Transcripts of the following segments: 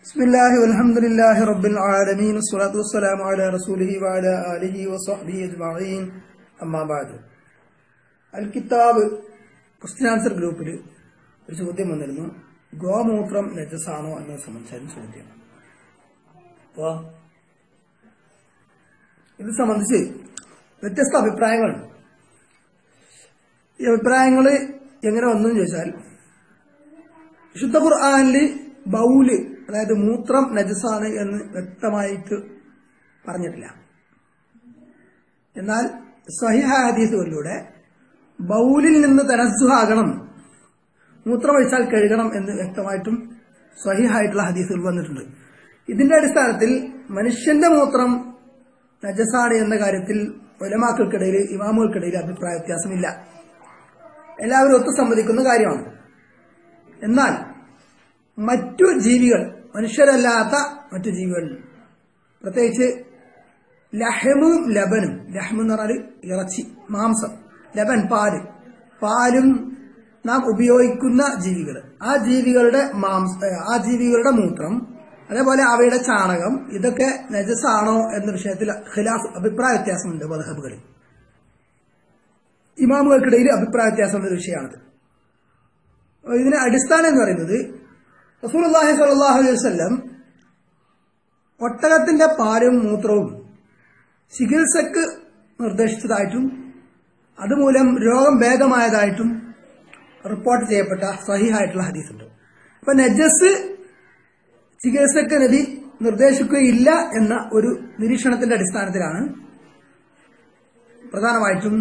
بسم الله والحمد لله رب العالمين والصلاة والسلام على رسوله وعلى آله وصحبه أجمعين أما بعد الكتاب question answer ഗ്രൂപ്പിൽ ഒരു ചോദ്യം വന്നിരുന്നു ഗോമൂത്രം നജസാണോ എന്നത് സംബന്ധിച്ചായിരുന്നു ചോദ്യം അപ്പോ ഇത് സംബന്ധിച്ച് വ്യത്യസ്ത അഭിപ്രായങ്ങളുണ്ട് ഈ അഭിപ്രായങ്ങൾ എങ്ങനെ വന്നു എന്ന് ചോദിച്ചാൽ വിശുദ്ധ ഖുർആാനില് ബൗല് അതായത് മൂത്രം നജസാണ് എന്ന് വ്യക്തമായിട്ട് പറഞ്ഞിട്ടില്ല എന്നാൽ സഹിഹ ഹദീസുകളിലൂടെ ബൗലിൽ നിന്ന് തനസ്സുഹാകണം മൂത്രമൊഴിച്ചാൽ കഴുകണം എന്ന് വ്യക്തമായിട്ടും സ്വഹിഹായിട്ടുള്ള ഹദീസുകൾ വന്നിട്ടുണ്ട് ഇതിന്റെ അടിസ്ഥാനത്തിൽ മനുഷ്യന്റെ മൂത്രം നജസാണ് എന്ന കാര്യത്തിൽ ഒലമാക്കൾക്കിടയിൽ ഇമാമുകൾക്കിടയിൽ അഭിപ്രായ വ്യത്യാസമില്ല എല്ലാവരും ഒത്തു സമ്മതിക്കുന്ന കാര്യമാണ് എന്നാൽ മറ്റു ജീവികൾ മനുഷ്യരല്ലാത്ത മറ്റു ജീവികൾ പ്രത്യേകിച്ച് ലഹമും ലബനും ലഹം എന്ന് പറഞ്ഞാൽ ഇറച്ചി മാംസം ലബൻ പാല് പാലും നാം ഉപയോഗിക്കുന്ന ജീവികൾ ആ ജീവികളുടെ മാംസ ആ ജീവികളുടെ മൂത്രം അതേപോലെ അവയുടെ ചാണകം ഇതൊക്കെ നജസാണോ എന്ന വിഷയത്തിൽ ഖിലാഫ് അഭിപ്രായ വ്യത്യാസമുണ്ട് മധഹബുകളിൽ ഇമാമുകൾക്കിടയിൽ അഭിപ്രായ വ്യത്യാസമുള്ള ഒരു വിഷയമാണിത് ഇതിന് അടിസ്ഥാനം എന്ന് പറയുന്നത് റസൂലുള്ളാഹി സ്വല്ലല്ലാഹു അലൈഹി വസല്ലം ഒട്ടകത്തിന്റെ പാലും മൂത്രവും ചികിത്സക്ക് നിർദ്ദേശിച്ചതായിട്ടും അതുമൂലം രോഗം ഭേദമായതായിട്ടും റിപ്പോർട്ട് ചെയ്യപ്പെട്ട സഹിഹായിട്ടുള്ള ഹദീസുണ്ട് അപ്പൊ നജസ് ചികിത്സക്ക് നബി നിർദ്ദേശിക്കുകയില്ല എന്ന ഒരു നിരീക്ഷണത്തിന്റെ അടിസ്ഥാനത്തിലാണ് പ്രധാനമായിട്ടും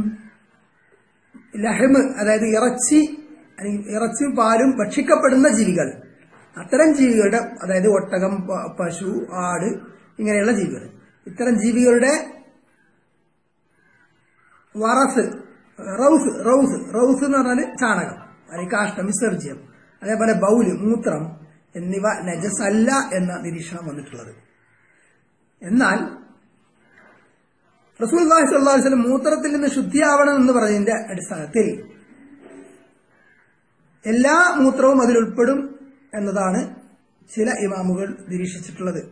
ലഹമ് അതായത് ഇറച്ചി അല്ലെങ്കിൽ ഇറച്ചിയും പാലും ഭക്ഷിക്കപ്പെടുന്ന ജീവികൾ അത്തരം ജീവികളുടെ അതായത് ഒട്ടകം പ- പശു ആട് ഇങ്ങനെയുള്ള ജീവികൾ ഇത്തരം ജീവികളുടെ വറസ് റൗസ് റൗസ് റൗസ് എന്ന് പറഞ്ഞാൽ ചാണകം അല്ലെങ്കിൽ കാഷ്ടം വിസർജ്യം അതേപോലെ ബൗല് മൂത്രം എന്നിവ നജസല്ല എന്ന നിരീക്ഷണം വന്നിട്ടുള്ളത് എന്നാൽ റസൂൽ സല്ലല്ലാഹു അലൈഹി വസല്ലം മൂത്രത്തിൽ നിന്ന് ശുദ്ധിയാവണം എന്ന് പറഞ്ഞതിന്റെ അടിസ്ഥാനത്തിൽ എല്ലാ മൂത്രവും അതിൽ ഉൾപ്പെടും എന്നതാണ് ചില ഇമാമുകൾ നിരീക്ഷിച്ചിട്ടുള്ളത്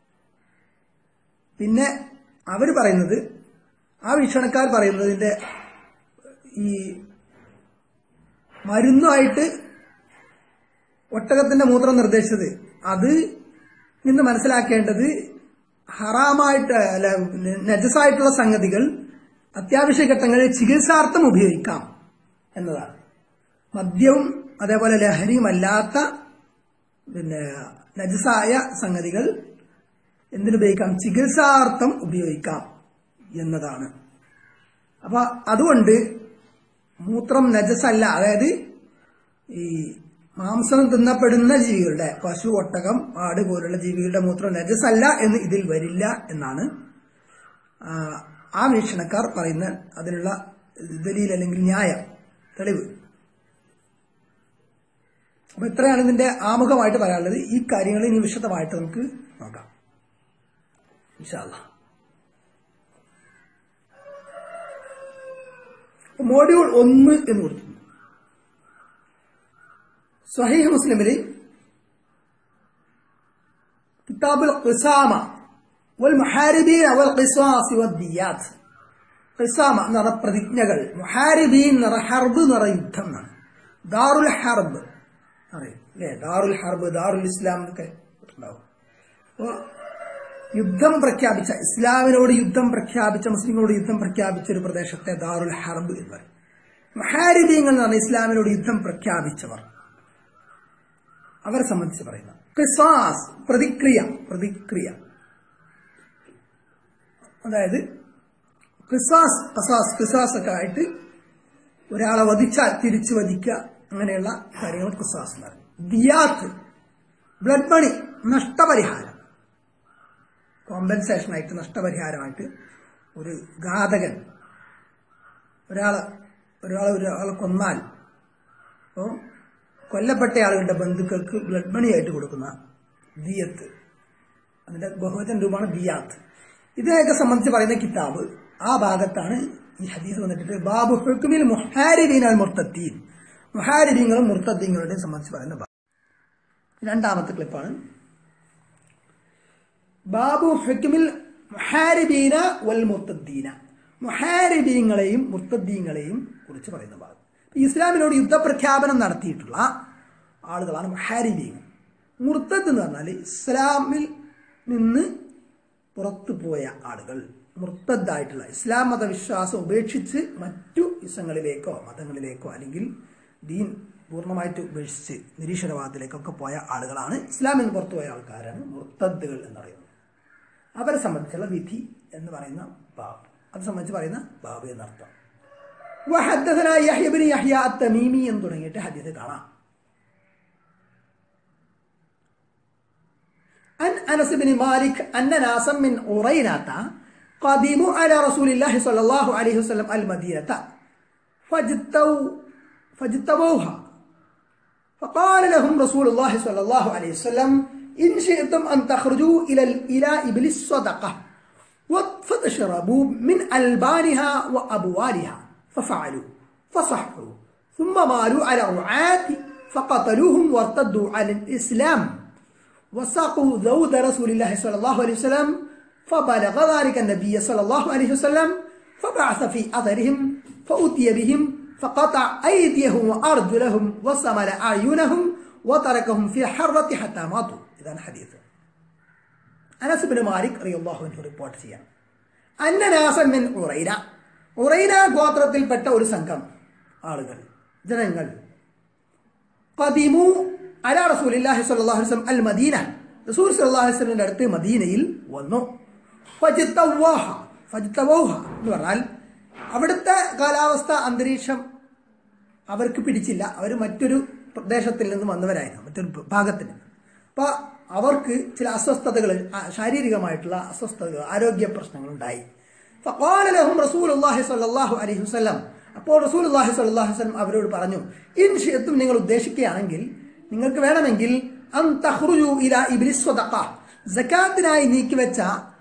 പിന്നെ അവർ പറയുന്നത് ആ വീക്ഷണക്കാർ പറയുന്നതിന്റെ ഈ മരുന്നുമായിട്ട് ഒട്ടകത്തിന്റെ മൂത്രം നിർദ്ദേശിച്ചത് അത് നിന്ന് മനസ്സിലാക്കേണ്ടത് ഹറാമായിട്ട് അല്ല നജസായിട്ടുള്ള സംഗതികൾ അത്യാവശ്യ ഘട്ടങ്ങളിൽ ചികിത്സാർത്ഥം ഉപയോഗിക്കാം എന്നതാണ് മദ്യവും അതേപോലെ ലഹരിയുമല്ലാത്ത പിന്നെ നജസായ സംഗതികൾ എന്തിനുപയോഗിക്കാം ചികിത്സാർത്ഥം ഉപയോഗിക്കാം എന്നതാണ് അപ്പൊ അതുകൊണ്ട് മൂത്രം നജസല്ല അതായത് ഈ മാംസം തിന്നപ്പെടുന്ന ജീവികളുടെ പശു ഒട്ടകം ആട് പോലുള്ള ജീവികളുടെ മൂത്രം നജസല്ല എന്ന് ഇതിൽ വരില്ല എന്നാണ് ആ, ആ വീക്ഷണക്കാർ പറയുന്ന അതിനുള്ള ദലീൽ അല്ലെങ്കിൽ ന്യായം തെളിവ് അപ്പൊ ഇത്രയാണ് ഇതിന്റെ ആമുഖമായിട്ട് പറയാനുള്ളത് ഈ കാര്യങ്ങൾ ഇനി വിശദമായിട്ട് നമുക്ക് നോക്കാം ഇൻഷാല്ലാ മോഡ്യൂൾ ഒന്ന് എന്ന് കൊടുത്തു സ്വഹീഹ് മുസ്ലിമിൽ കിതാബുൽ ഖിസാമ വൽ മുഹാരിബീൻ വൽ ഖിസാസ് വദ്ദിയാത്ത് ഖിസാമ എന്ന് പറഞ്ഞ പ്രതിജ്ഞകൾ മുഹാരിബീൻ എന്ന് പറഞ്ഞ ഹർബ് എന്ന് പറഞ്ഞ യുദ്ധം എന്നാണ് ദാറുൽ ഹർബ് അറിയാം അല്ലേ ദാറുൽ ഹർബ് ദാറുൽ ഇസ്ലാം എന്നൊക്കെ ഉണ്ടാവും അപ്പോ യുദ്ധം പ്രഖ്യാപിച്ച ഇസ്ലാമിനോട് യുദ്ധം പ്രഖ്യാപിച്ച മുസ്ലിങ്ങളോട് യുദ്ധം പ്രഖ്യാപിച്ച ഒരു പ്രദേശത്തെ ദാറുൽ ഹർബ് എന്ന് പറയും മഹാരിബീങ്ങൾ എന്ന് പറഞ്ഞാൽ ഇസ്ലാമിനോട് യുദ്ധം പ്രഖ്യാപിച്ചവർ അവരെ സംബന്ധിച്ച് പറയുന്ന ക്രിസാസ് പ്രതിക്രിയ പ്രതിക്രിയ അതായത് ക്രിസാസ് കസാസ് ക്രിസാസ് ഒക്കെ ആയിട്ട് ഒരാളെ വധിച്ചാൽ തിരിച്ചു വധിക്കുക അങ്ങനെയുള്ള കാര്യങ്ങൾ ക്രിസാസ് എന്ന് പറയും ദിയാത്ത് ബ്ലഡ് മണി നഷ്ടപരിഹാരം കോമ്പൻസേഷൻ ആയിട്ട് നഷ്ടപരിഹാരമായിട്ട് ഒരു ഘാതകൻ ഒരാളെ ഒരാളെ ഒരാളെ കൊന്നാൽ അപ്പോൾ കൊല്ലപ്പെട്ട ആളുകളുടെ ബന്ധുക്കൾക്ക് ബ്ലഡ് മണി ആയിട്ട് കൊടുക്കുന്ന ദിയത്ത് അതിന്റെ ബഹുവചന രൂപമാണ് ദിയാത്ത് ഇതിനെയൊക്കെ സംബന്ധിച്ച് പറയുന്ന കിതാബ് ആ ഭാഗത്താണ് ഈ ഹദീസ് വന്നിട്ട് ബാബു ഹുക്കുമിൽ മുഹാരിബീൻ അൽ മുർത്തീൻ മുഹാരിബീങ്ങളും മുർത്തദ്ദീങ്ങളുടെയും സംബന്ധിച്ച് പറയുന്ന ഭാഗം രണ്ടാമത്തെ ക്ലിപ്പാണ് ബാബു ഹുക്മിൽ മുഹാരിബീന വൽ മുർത്തദ്ദീന മുഹാരിബീങ്ങളെയും മുർത്തദ്ദീങ്ങളെയും കുറിച്ച് പറയുന്ന ഭാഗം ഇസ്ലാമിനോട് യുദ്ധപ്രഖ്യാപനം നടത്തിയിട്ടുള്ള ആളുകളാണ് മുഹാരിബീങ്ങൾ മുർത്തദ് എന്ന് പറഞ്ഞാൽ ഇസ്ലാമിൽ നിന്ന് പുറത്തു പോയ ആളുകൾ മുർത്തദ്ദായിട്ടുള്ള ഇസ്ലാം മതവിശ്വാസം ഉപേക്ഷിച്ച് മറ്റു ഇസങ്ങളിലേക്കോ മതങ്ങളിലേക്കോ അല്ലെങ്കിൽ ദീൻ പൂർണ്ണമായിട്ട് ഉപേക്ഷിച്ച് നിരീശ്വരവാദത്തിലേക്കൊക്കെ പോയ ആളുകളാണ് ഇസ്ലാമിൽ നിന്ന് പുറത്തു പോയ ആൾക്കാരാണ് മുർത്തദ്ദുകൾ എന്ന് പറയുന്നത് അവരെ സംബന്ധിച്ചുള്ള വിധി എന്ന് പറയുന്ന ബാബ് അത് സംബന്ധിച്ച് പറയുന്ന ബാബ് എന്നർത്ഥം വഹദ്ദസന യഹ്യ ബിൻ യഹ്യ അത്തമീമി എന്ന് തുടങ്ങിയിട്ട് ഹദീസ് കാണാം عن أنس بن مالك أن ناسا من عرينة قدموا على رسول الله صلى الله عليه وسلم المدينة فاجتوا فاجتبوها فقال لهم رسول الله صلى الله عليه وسلم إن شئتم أن تخرجوا إلى إلى إبل الصدقة فتشربوا من ألبانها وأبوالها ففعلوا فصحوا ثم مالوا على رعاة فقتلوهم وارتدوا على الإسلام وساقوا ذود رسول الله صلى الله عليه وسلم فبلغ ذلك النبي صلى الله عليه وسلم فبعث في أثرهم فأتي بهم فقطع أيديهم وأرجلهم وسمل أعينهم وتركهم في حرة حتى ماتوا إذا حديث അനസ് ബിൻ മാലിക് റളിയല്ലാഹു അൻഹു റിപ്പോർട്ട് ചെയ്യാം അന്നനാസൻ മിൻ ഉറൈന ഉറൈന ഗോത്രത്തിൽപ്പെട്ട ഒരു സംഘം ആളുകൾ ജനങ്ങൾ ഖദിമു അല റസൂലില്ലാഹി സ്വല്ലല്ലാഹു അലൈഹി വസല്ലം അൽ മദീന റസൂൽ സ്വല്ലല്ലാഹു അലൈഹി വസല്ലമിന്റെ അടുത്ത് മദീനയിൽ വന്നു ഫജ്തവഹ ഫജ്തവഹ എന്ന് പറഞ്ഞാൽ അവിടുത്തെ കാലാവസ്ഥ അന്തരീക്ഷം അവർക്ക് പിടിച്ചില്ല അവർ മറ്റൊരു പ്രദേശത്തിൽ നിന്ന് വന്നവരായിരുന്നു മറ്റൊരു ഭാഗത്തിൽ നിന്ന് അപ്പൊ അവർക്ക് ചില അസ്വസ്ഥതകൾ ആ- ശാരീരികമായിട്ടുള്ള അസ്വസ്ഥതകൾ ആരോഗ്യ പ്രശ്നങ്ങൾ ഉണ്ടായി فقال لهم رسول الله صلى الله عليه وسلم അപ്പോൾ റസൂൽ അള്ളാഹി സ്വല്ലല്ലാഹു അലൈഹി വസല്ലം അവരോട് പറഞ്ഞു ഇൻ ഷിഅത്തും നിങ്ങൾ ഉദ്ദേശിക്കുകയാണെങ്കിൽ നിങ്ങൾക്ക് വേണമെങ്കിൽ അൻ തഖ്റുജു ഇലാ ഇബ്ലിസ് സ്വദഖ സകാത്തിനായി നീക്കിവെച്ച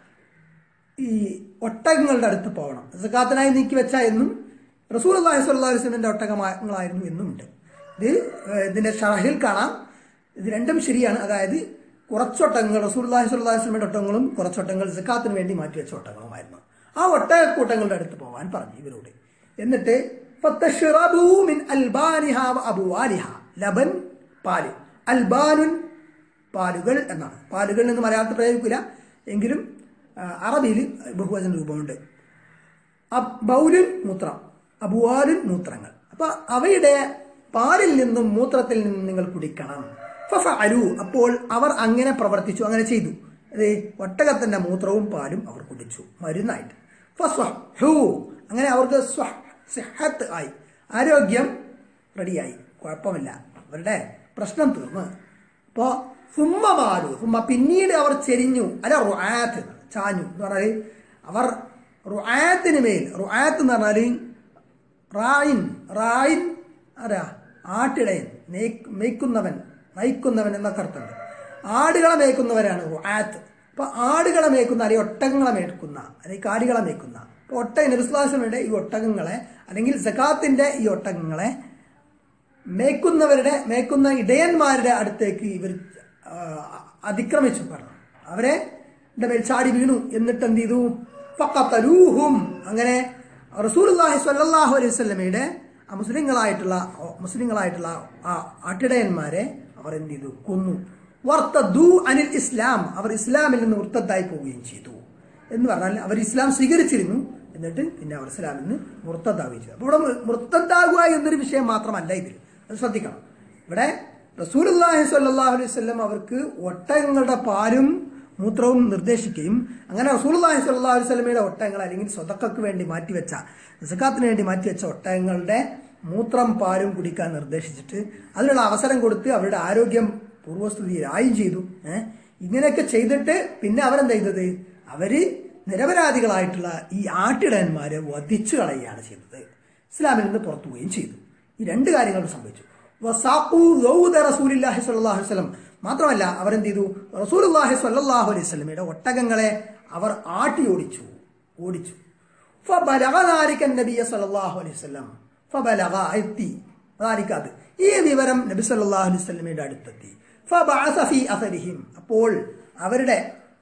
ഈ ഒട്ടകങ്ങളുടെ അടുത്ത് പോകണം സക്കാത്തിനായി നീക്കി വെച്ച എന്നും റസൂൽ അള്ളാഹി സ്വല്ലല്ലാഹു അലൈഹി വസല്ലമിന്റെ ഒട്ടകങ്ങളായിരുന്നു എന്നുമുണ്ട് ഇത് ഏഹ്, ഇതിന്റെ ഷറഹിൽ കാണാം ഇത് രണ്ടും ശരിയാണ് അതായത് കുറച്ചൊട്ടകങ്ങൾ റസൂൽ അള്ളാഹി സ്വല്ലല്ലാഹു അലൈഹി വസല്ലമിന്റെ ഒട്ടകങ്ങളും കുറച്ചൊട്ടകങ്ങൾ സക്കാത്തിന് വേണ്ടി മാറ്റിവെച്ച ഒട്ടകങ്ങളുമായിരുന്നു ആ ഒട്ടകക്കൂട്ടങ്ങളുടെ അടുത്ത് പോകാൻ പറഞ്ഞു ഇവരോട് എന്നിട്ട് ഫത്തശ്റബൂ മിൻ അൽബാനിഹ വ അബുവാലിഹ ലബൻ പാല് അൽബാനുൻ പാലുകൾ എന്നാണ് പാലുകൾ എന്ന് മലയാളത്തിൽ പ്രയോഗിക്കില്ല എങ്കിലും ആ, അറബിയിൽ ബഹുവചന രൂപമുണ്ട് അബ് ബൗലുൻ മൂത്രം അബുവാലുൻ മൂത്രങ്ങൾ അപ്പൊ അവയുടെ പാലിൽ നിന്നും മൂത്രത്തിൽ നിന്നും നിങ്ങൾ കുടിക്കണം ഫഫഅലു അപ്പോൾ അവർ അങ്ങനെ പ്രവർത്തിച്ചു അങ്ങനെ ചെയ്തു അതെ ഒട്ടകത്തിന്റെ മൂത്രവും പാലും അവർ കുടിച്ചു മരുന്നായിട്ട് ഫസ്വഹു അങ്ങനെ അവർക്ക് സ്വഹ് സിഹത്ത് ആയി ആരോഗ്യം റെഡിയായി കുഴപ്പമില്ല അവരുടെ പ്രശ്നം തീർന്ന് അപ്പോ സുമ്മ മാലു സുമ്മ പിന്നീട് അവർ ചെരിഞ്ഞു അല്ല റുആത്ത് ചാഞ്ഞു എന്ന് പറഞ്ഞാൽ അവർ റുആത്തിന് മേൽ റുആത്ത് എന്ന് പറഞ്ഞാൽ റായിൻ റായിൻ ആരാ ആട്ടിടയൻ നെയ്- മേയ്ക്കുന്നവൻ നയിക്കുന്നവൻ എന്നൊക്കെ അർത്ഥമുണ്ട് ആടുകളെ മേയ്ക്കുന്നവരാണ് റുആത്ത് അപ്പൊ ആടുകളെ മേയ്ക്കുന്ന അല്ലെങ്കിൽ ഒട്ടകങ്ങളെ മേയ്ക്കുന്ന അല്ലെങ്കിൽ കാലികളെ മേയ്ക്കുന്ന അപ്പൊ ഒട്ടക നബിസ്ലാസമയുടെ ഈ ഒട്ടകങ്ങളെ അല്ലെങ്കിൽ സക്കാത്തിന്റെ ഈ ഒട്ടകങ്ങളെ മേയ്ക്കുന്നവരുടെ മേയ്ക്കുന്ന ഇടയന്മാരുടെ അടുത്തേക്ക് ഇവർ ആ, അതിക്രമിച്ചു പറഞ്ഞു അവരെ ന്റെ മേൽ ചാടി വീണു എന്നിട്ട് എന്ത് ചെയ്തു ഫഖത്തലൂഹും അങ്ങനെ റസൂലുള്ളാഹി സ്വല്ലല്ലാഹു അലൈഹി വസല്ലമയുടെ ആ മുസ്ലിങ്ങളായിട്ടുള്ള മുസ്ലിങ്ങളായിട്ടുള്ള ആ ആട്ടിടയന്മാരെ അവർ എന്ത് ചെയ്തു കൊന്നു വർത്തദു അനിൽ ഇസ്ലാം അവർ ഇസ്ലാമിൽ നിന്ന് വൃത്തത്തായി പോവുകയും ചെയ്തു എന്ന് പറഞ്ഞാൽ അവർ ഇസ്ലാം സ്വീകരിച്ചിരുന്നു എന്നിട്ട് പിന്നെ അവർ ഇസ്ലാമിൽ നിന്ന് മുർത്തദ്ദാവുകയും ചെയ്തു അപ്പോൾ ഇവിടെ മുർത്തദ്ദാകുക എന്നൊരു വിഷയം മാത്രമല്ല ഇതിൽ അത് ശ്രദ്ധിക്കണം ഇവിടെ റസൂലുള്ളാഹി സ്വല്ലല്ലാഹു അലൈഹി വസല്ലം അവർക്ക് ഒട്ടകങ്ങളുടെ പാലും മൂത്രവും നിർദ്ദേശിക്കുകയും അങ്ങനെ റസൂലുള്ളാഹി സ്വല്ലല്ലാഹു അലൈഹി വസല്ലമയുടെ ഒട്ടകങ്ങൾ അല്ലെങ്കിൽ സ്വതക്കൾക്ക് വേണ്ടി മാറ്റിവെച്ച സക്കാത്തിന് വേണ്ടി മാറ്റിവെച്ച ഒട്ടകങ്ങളുടെ മൂത്രം പാലും കുടിക്കാൻ നിർദ്ദേശിച്ചിട്ട് അതിനുള്ള അവസരം കൊടുത്ത് അവരുടെ ആരോഗ്യം പൂർവ്വസ്ഥിതിയിലായും ചെയ്തു ഏഹ് ഇങ്ങനെയൊക്കെ ചെയ്തിട്ട് പിന്നെ അവരെന്താ ചെയ്തത് അവര് നിരപരാധികളായിട്ടുള്ള ഈ ആട്ടിടയന്മാരെ വധിച്ചു കളയുകയാണ് ചെയ്തത് ഇസ്ലാമിൽ നിന്ന് പുറത്തു പോവുകയും ചെയ്തു ഈ രണ്ട് കാര്യങ്ങൾ സംഭവിച്ചു വസാഖൂ ദൗദ റസൂലില്ലാഹി സ്വല്ലല്ലാഹു അലൈഹി വസല്ലം മാത്രമല്ല അവരെന്ത് ചെയ്തു റസൂലുള്ളാഹി സ്വല്ലല്ലാഹു അലൈഹി വസല്ലമയുടെ ഒട്ടകങ്ങളെ അവർ ആട്ടി ഓടിച്ചു ഓടിച്ചു ഫബലഗ ذلك النبي صلى الله عليه وسلم ഫബലഗ എത്തി ذلك അത് ഈ വിവരം നബി സല്ലല്ലാഹു അലൈഹി വസല്ലമയുടെ അടുത്തെത്തി ഫബഅസ ഫീ അസരിഹിം അപ്പോൾ അവരുടെ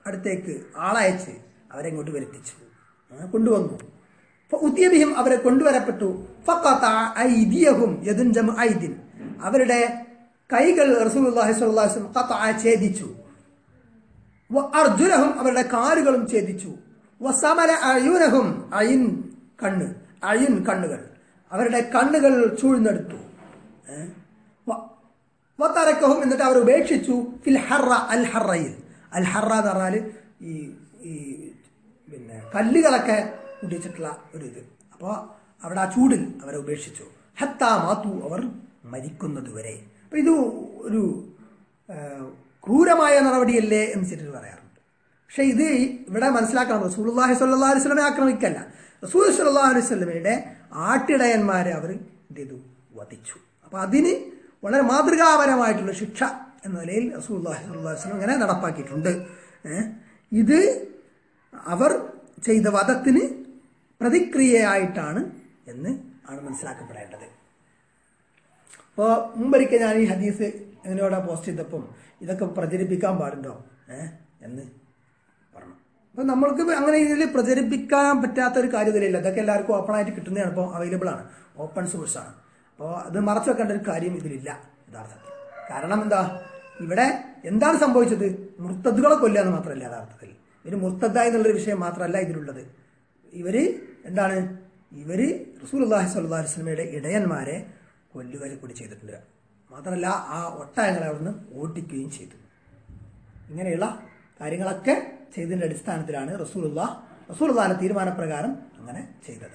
അടുത്തേക്ക് ആളയച്ച് അവരെ ഇങ്ങോട്ട് വരുത്തിച്ചു ആ, കൊണ്ടുവന്നു ഉദ്യബിഹിം അവരെ കൊണ്ടുവരപ്പെട്ടു ഫഖത ഐദിയഹും യദുൻ ജമ ഐദിൻ അവരുടെ കൈകൾ റസൂലുള്ളാഹി സ്വല്ലല്ലാഹു അലൈഹി വസല്ലം ഖതഅ ഛേദിച്ചു വ അർജുനഹും അവരുടെ കാലുകളും ഛേദിച്ചു വസമല അയുനഹും അയിൻ കണ്ണ് അയിൻ കണ്ണുകൾ അവരുടെ കണ്ണുകൾ ചൂഴ്ന്നെടുത്തു ഏ? വ- വതറക്കഹും എന്നിട്ട് അവർ ഉപേക്ഷിച്ചു ഫിൽ ഹറ അൽ ഹറയിൽ അൽ ഹറ എന്ന് പറഞ്ഞാൽ ഈ ഈ പിന്നെ കല്ലുകളൊക്കെ കുടിച്ചിട്ടുള്ള ഒരു ഇത് അപ്പോൾ അവിടെ ആ ചൂടിൽ അവരെ ഉപേക്ഷിച്ചു ഹത്താ മാത്തു അവർ മരിക്കുന്നത് വരെ അപ്പൊ ഇത് ഒരു ആ, ക്രൂരമായ നടപടിയല്ലേ എന്ന് ചിലർ പറയാറുണ്ട് പക്ഷെ ഇത് ഇവിടെ മനസ്സിലാക്കണം റസൂലുള്ളാഹി സ്വല്ലല്ലാഹു അലൈഹി വസല്ലമയെ ആക്രമിക്കല്ല റസൂൽ സ്വല്ലല്ലാഹു അലൈഹി വസല്ലമയുടെ ആട്ടിടയന്മാരെ അവർ എന്ത് ചെയ്തു വധിച്ചു അപ്പൊ അതിന് വളരെ മാതൃകാപരമായിട്ടുള്ള ശിക്ഷ എന്ന നിലയിൽ റസൂലുള്ളാഹി സ്വല്ലല്ലാഹു അലൈഹി വസല്ലം ഇങ്ങനെ നടപ്പാക്കിയിട്ടുണ്ട് ഏ? ഇത് അവർ ചെയ്ത വധത്തിന് പ്രതിക്രിയയായിട്ടാണ് എന്ന് ആണ് മനസ്സിലാക്കപ്പെടേണ്ടത് അപ്പോൾ മുമ്പൊരിക്കൽ ഞാൻ ഈ ഹദീസ് എങ്ങനെയോടെ പോസ്റ്റ് ചെയ്തപ്പം ഇതൊക്കെ പ്രചരിപ്പിക്കാൻ പാടുണ്ടോ ഏ എന്ന് പറഞ്ഞു അപ്പം നമ്മൾക്ക് അങ്ങനെ ഇതിൽ പ്രചരിപ്പിക്കാൻ പറ്റാത്ത ഒരു കാര്യം ഇതിലില്ല ഇതൊക്കെ എല്ലാവർക്കും ഓപ്പൺ ആയിട്ട് കിട്ടുന്നതാണ് ഇപ്പോൾ അവൈലബിൾ ആണ് ഓപ്പൺ സോഴ്സ് ആണ് അപ്പോൾ അത് മറച്ചു വെക്കേണ്ട ഒരു കാര്യം ഇതിലില്ല യഥാർത്ഥത്തിൽ കാരണം എന്താ ഇവിടെ എന്താണ് സംഭവിച്ചത് മുർത്തദ്ദുകളെ കൊല്ലുക എന്ന് മാത്രമല്ല യഥാർത്ഥത്തിൽ ഇവര് മുർത്തദ്ദ എന്നുള്ളൊരു വിഷയം മാത്രമല്ല ഇതിലുള്ളത് ഇവര് എന്താണ് ഇവര് റസൂലുള്ളാഹി സ്വല്ലല്ലാഹി അലൈഹി വസല്ലമയുടെ ഇടയന്മാരെ കൊല്ലുക കൂടി ചെയ്തിട്ടുണ്ട് മാത്രമല്ല ആ ഒട്ടകങ്ങളെ അവിടുന്ന് ഓട്ടിക്കുകയും ചെയ്തു ഇങ്ങനെയുള്ള കാര്യങ്ങളൊക്കെ ചെയ്തതിന്റെ അടിസ്ഥാനത്തിലാണ് റസൂലുള്ള റസൂലുള്ളാഹിന്റെ തീരുമാനപ്രകാരം അങ്ങനെ ചെയ്തത്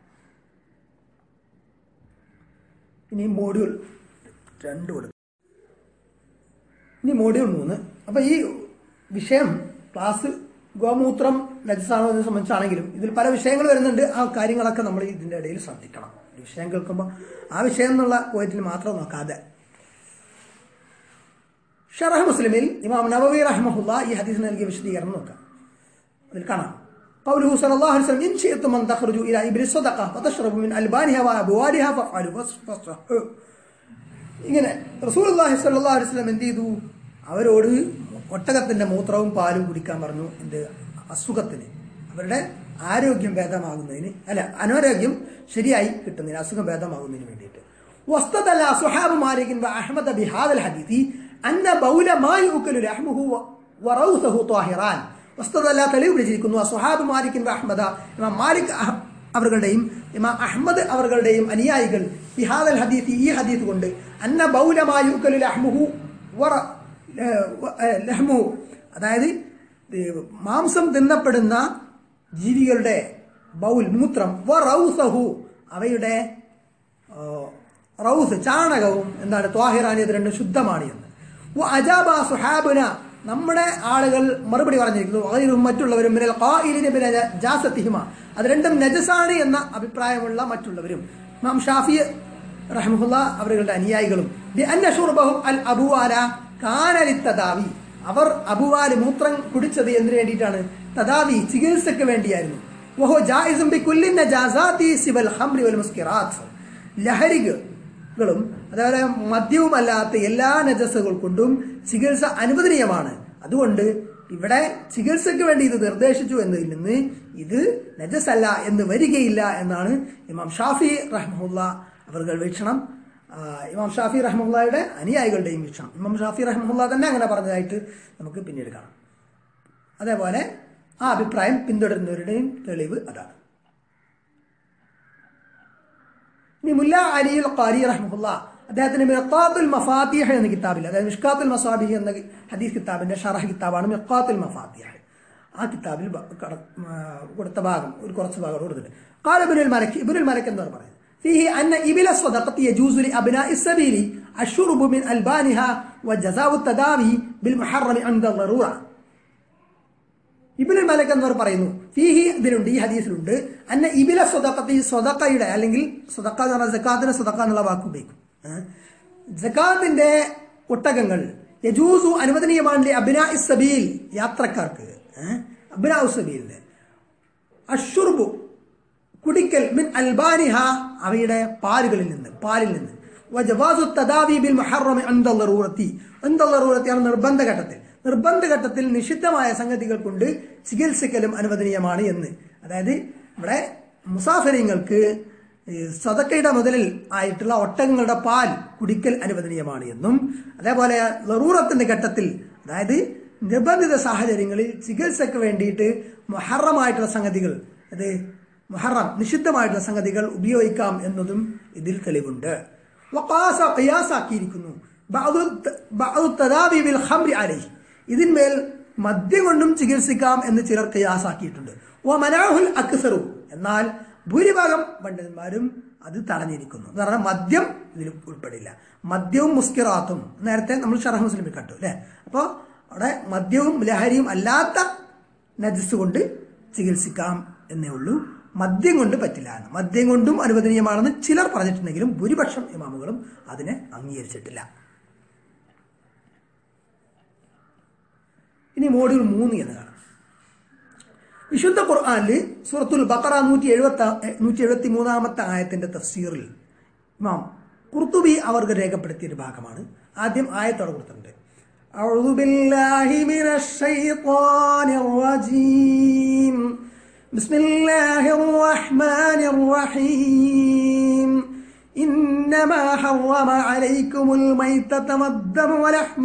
ഇനി മോഡ്യൂൾ രണ്ട് കൊടുക്കും ഇനി മോഡ്യൂൾ മൂന്ന് അപ്പൊ ഈ വിഷയം ക്ലാസ് ഗോമൂത്രം നജസാണോ എന്ന് സംബന്ധിച്ചാണെങ്കിലും ഇതിൽ പല വിഷയങ്ങൾ വരുന്നുണ്ട് ആ കാര്യങ്ങളൊക്കെ നമ്മൾ ഇതിന്റെ ഇടയിൽ ശ്രദ്ധിക്കണം ഒരു വിഷയം കേൾക്കുമ്പോൾ ആ വിഷയം എന്നുള്ള പോയിന്റിൽ മാത്രം നോക്കാതെ ഷറഹ് മുസ്ലിമിൽ ഇമാം നബവി റഹ്മഹുല്ല ഈ ഹദീസ് നൽകിയ വിശദീകരണം നോക്കാം അതിൽ കാണാം قوله صلى الله عليه وسلم إن شئتم أن تخرجوا إلى إبل الصدقة وتشربوا من ألبانها وأبوالها فافعلوا فاصفحوا ഇങ്ങനെ റസൂലുള്ളാഹി സ്വല്ലല്ലാഹു അലൈഹി വസല്ലം എന്ത് ചെയ്തു അവരോട് ഒട്ടകത്തിന്റെ മൂത്രവും പാലും കുടിക്കാൻ പറഞ്ഞു എന്ത് അസുഖത്തിന് അവരുടെ ആരോഗ്യം ഭേദമാകുന്നതിന് അല്ല അനാരോഗ്യം ശരിയായി കിട്ടുന്നതിന് അസുഖം ഭേദമാകുന്നതിന് വേണ്ടിയിട്ട് വസ്തദല്ല സുഹാബ് മാലികിൻ അഹ്മദ ബിഹാദൽ ഹദീസി അന്ന ബൗല മാ യുക്കലു ലഹ്മുഹു വറൗസഹു ത്വാഹിറാൻ വസ്തദല്ല തെളിവ് പിടിച്ചിരിക്കുന്നു സുഹാബ് മാലിക്കിൻ അഹ്മദ ഇമാം മാലിക് അഹ് അവர்களுടെയും ഇമാം അഹ്മദ് അവர்களுടെയും അനുയായികൾ ബിഹാദൽ ഹദീസ് ഈ ഹദീസ് കൊണ്ട് അന്ന ബൗലമാ യുക്കലു ലഹ്മുഹു വറ ലഹ്മു അതായത് ഇത് മാംസം തിന്നപ്പെടുന്ന ജീവികളുടെ ബൗൽ മൂത്രം വ റൗസഹു അവയുടെ ആ, റൗസ് ചാണകവും എന്താണ് ത്വാഹിറാൻ ഇത് രണ്ടും ശുദ്ധമാണ് എന്ന് വ അജാബ സുഹാബുന നമ്മുടെ ആളുകൾ മറുപടി പറഞ്ഞിരിക്കുന്നു ഗൈറുഹും മറ്റുള്ളവരും മിനൽ ഖായിലിന ബിന ജാസത്തിഹിമ അത് രണ്ടും നജസാണ് എന്ന അഭിപ്രായമുള്ള മറ്റുള്ളവരും ഇമാം ഷാഫി റഹ്മുല്ല അവരുടെ അനുയായികളും ബി അന്ന ഷുർബഹും അൽ അബുവാല കാനലി തദാവി അവർ അബുവാല് മൂത്രം കുടിച്ചത് എന്തിനു വേണ്ടിയിട്ടാണ് തദാവി ചികിത്സയ്ക്ക് വേണ്ടിയായിരുന്നു വഹോ ജായിസും ബി കുല്ലിൻ നജാസാതി സിവൽ ഹംറി വൽ മുസ്കിറാത്ത് ലഹരികളും അതേപോലെ മദ്യവുമല്ലാത്ത എല്ലാ നജസ്സുകൾ കൊണ്ടും ചികിത്സ അനുവദനീയമാണ് അതുകൊണ്ട് ഇവിടെ ചികിത്സയ്ക്ക് വേണ്ടി ഇത് നിർദ്ദേശിച്ചു എന്നതിൽ നിന്ന് ഇത് നജസല്ല എന്ന് വരികയില്ല എന്നാണ് ഇമാം ഷാഫി റഹ്മുല്ല അവർ വീക്ഷണം ആ, ഇമാം ഷാഫി റഹ്മുള്ളയുടെ അനുയായികളുടെയും വീക്ഷണം ഇമാം ഷാഫി റഹ്മുല്ല തന്നെ അങ്ങനെ പറഞ്ഞതായിട്ട് നമുക്ക് പിന്നീട് കാണാം അതേപോലെ ആ അഭിപ്രായം പിന്തുടരുന്നവരുടെയും തെളിവ് അതാണ് ഇനി മുല്ല അലിയുൽ ഖാരി റഹ്മുല്ല അദ്ദേഹത്തിന് മിർക്കാത്തുൽ മഫാത്തിഹ് എന്ന കിതാബിൽ അതായത് മിഷ്കാത്തുൽ മസാബിഹ് എന്ന ഹദീസ് കിതാബിന്റെ ഷറഹ് കിതാബാണ് മിർക്കാത്തുൽ മഫാത്തിഹ് ആ കിതാബിൽ ബ- കട- ആ, കൊടുത്ത ഭാഗം ഒരു കുറച്ച് ഭാഗം കൊടുത്തിട്ടുണ്ട് قال ابن الملك ابن الملك എന്താണ് പറയുന്നത് فيه أن إبل الصدقة يجوز لأبناء السبيل الشرب من ألبانها وجزاء التداوي بالمحرم عند الضرورة ഇബിനുൽ മലക് എന്നവർ പറയുന്നു ഫീഹി ഇതിലുണ്ട് ഈ ഹദീസിലുണ്ട് അന്ന ഇബില സ്വതക്കത്ത് ഈ സ്വതക്കയുടെ അല്ലെങ്കിൽ സ്വതക്ക എന്ന് പറഞ്ഞാൽ ജക്കാത്തിന് സ്വതക്ക എന്നുള്ള വാക്ക് ഉപയോഗിക്കും ഏഹ്? ജക്കാത്തിന്റെ ഒട്ടകങ്ങൾ യജൂസു അനുവദനീയമാണ് അബിന ഇസബീൽ യാത്രക്കാർക്ക് ഏഹ്? അബ്നാ ഉസബീലിന്റെ അഷുർബു കുടിക്കൽ മിൻ അൽബാനിഹ അവയുടെ പാലുകളിൽ നിന്ന് പാലിൽ നിന്ന് വജവാസു തദാവി ബിൽ മുഹറമി അൻദ ളറൂറത്തി അൻദ ളറൂറത്തി ആണ് നിർബന്ധ ഘട്ടത്തിൽ നിർബന്ധ ഘട്ടത്തിൽ നിഷിദ്ധമായ സംഗതികൾ കൊണ്ട് ചികിത്സിക്കലും അനുവദനീയമാണ് എന്ന് അതായത് ഇവിടെ മുസാഫരിങ്ങൾക്ക് ഈ സദക്കയുടെ മുതലിൽ ആയിട്ടുള്ള ഒട്ടകങ്ങളുടെ പാൽ കുടിക്കൽ അനുവദനീയമാണ് എന്നും അതേപോലെ ലറൂറത്തിന്റെ ഘട്ടത്തിൽ അതായത് നിർബന്ധിത സാഹചര്യങ്ങളിൽ ചികിത്സയ്ക്ക് വേണ്ടിയിട്ട് മൊഹറമായിട്ടുള്ള സംഗതികൾ അത് മൊഹറം നിഷിദ്ധമായിട്ടുള്ള സംഗതികൾ ഉപയോഗിക്കാം എന്നതും ഇതിൽ തെളിവുണ്ട് വഖാസ ഖിയാസാക്കിയിരിക്കുന്നു ബഅദു ബഅദു തദാവി ബിൽ ഖംറി അലൈഹി ഇതിന്മേൽ മദ്യം കൊണ്ടും ചികിത്സിക്കാം എന്ന് ചിലർ ഖിയാസാക്കിയിട്ടുണ്ട് വ മനാഹുൽ അക്സറു എന്നാൽ ഭൂരിഭാഗം പണ്ഡിതന്മാരും അത് തടഞ്ഞിരിക്കുന്നു എന്ന് പറഞ്ഞാൽ മദ്യം ഇതിൽ ഉൾപ്പെടില്ല മദ്യവും മുസ്കിറാത്തും നേരത്തെ നമ്മൾ ഷറഹ് മുസ്ലിമിൽ കണ്ടു അല്ലേ അപ്പോൾ അവിടെ മദ്യവും ലഹരിയും അല്ലാത്ത നജസ് കൊണ്ട് ചികിത്സിക്കാം എന്നേ ഉള്ളൂ മദ്യം കൊണ്ട് പറ്റില്ല എന്ന് മദ്യം കൊണ്ടും അനുവദനീയമാണെന്ന് ചിലർ പറഞ്ഞിട്ടുണ്ടെങ്കിലും ഭൂരിപക്ഷം ഇമാമുകളും അതിനെ അംഗീകരിച്ചിട്ടില്ല ഇനി മോഡ്യൂൾ മൂന്ന് എന്ന് കാണാം വിശുദ്ധ ഖുർആാനിൽ സൂറത്തുൽ ബക്കറ നൂറ്റി എഴുപത്തി നൂറ്റി എഴുപത്തി മൂന്നാമത്തെ ആയത്തിന്റെ തഫ്സീറിൽ ഇമാം കുർത്തുബി അവർക്ക് രേഖപ്പെടുത്തിയ ഒരു ഭാഗമാണ് ആദ്യം ആയത്തോടെ കൊടുത്തിട്ടുണ്ട് أعوذ بالله من الشيطان الرجيم بسم الله الرحمن الرحيم إنما حرم عليكم الميتة والدم ولحم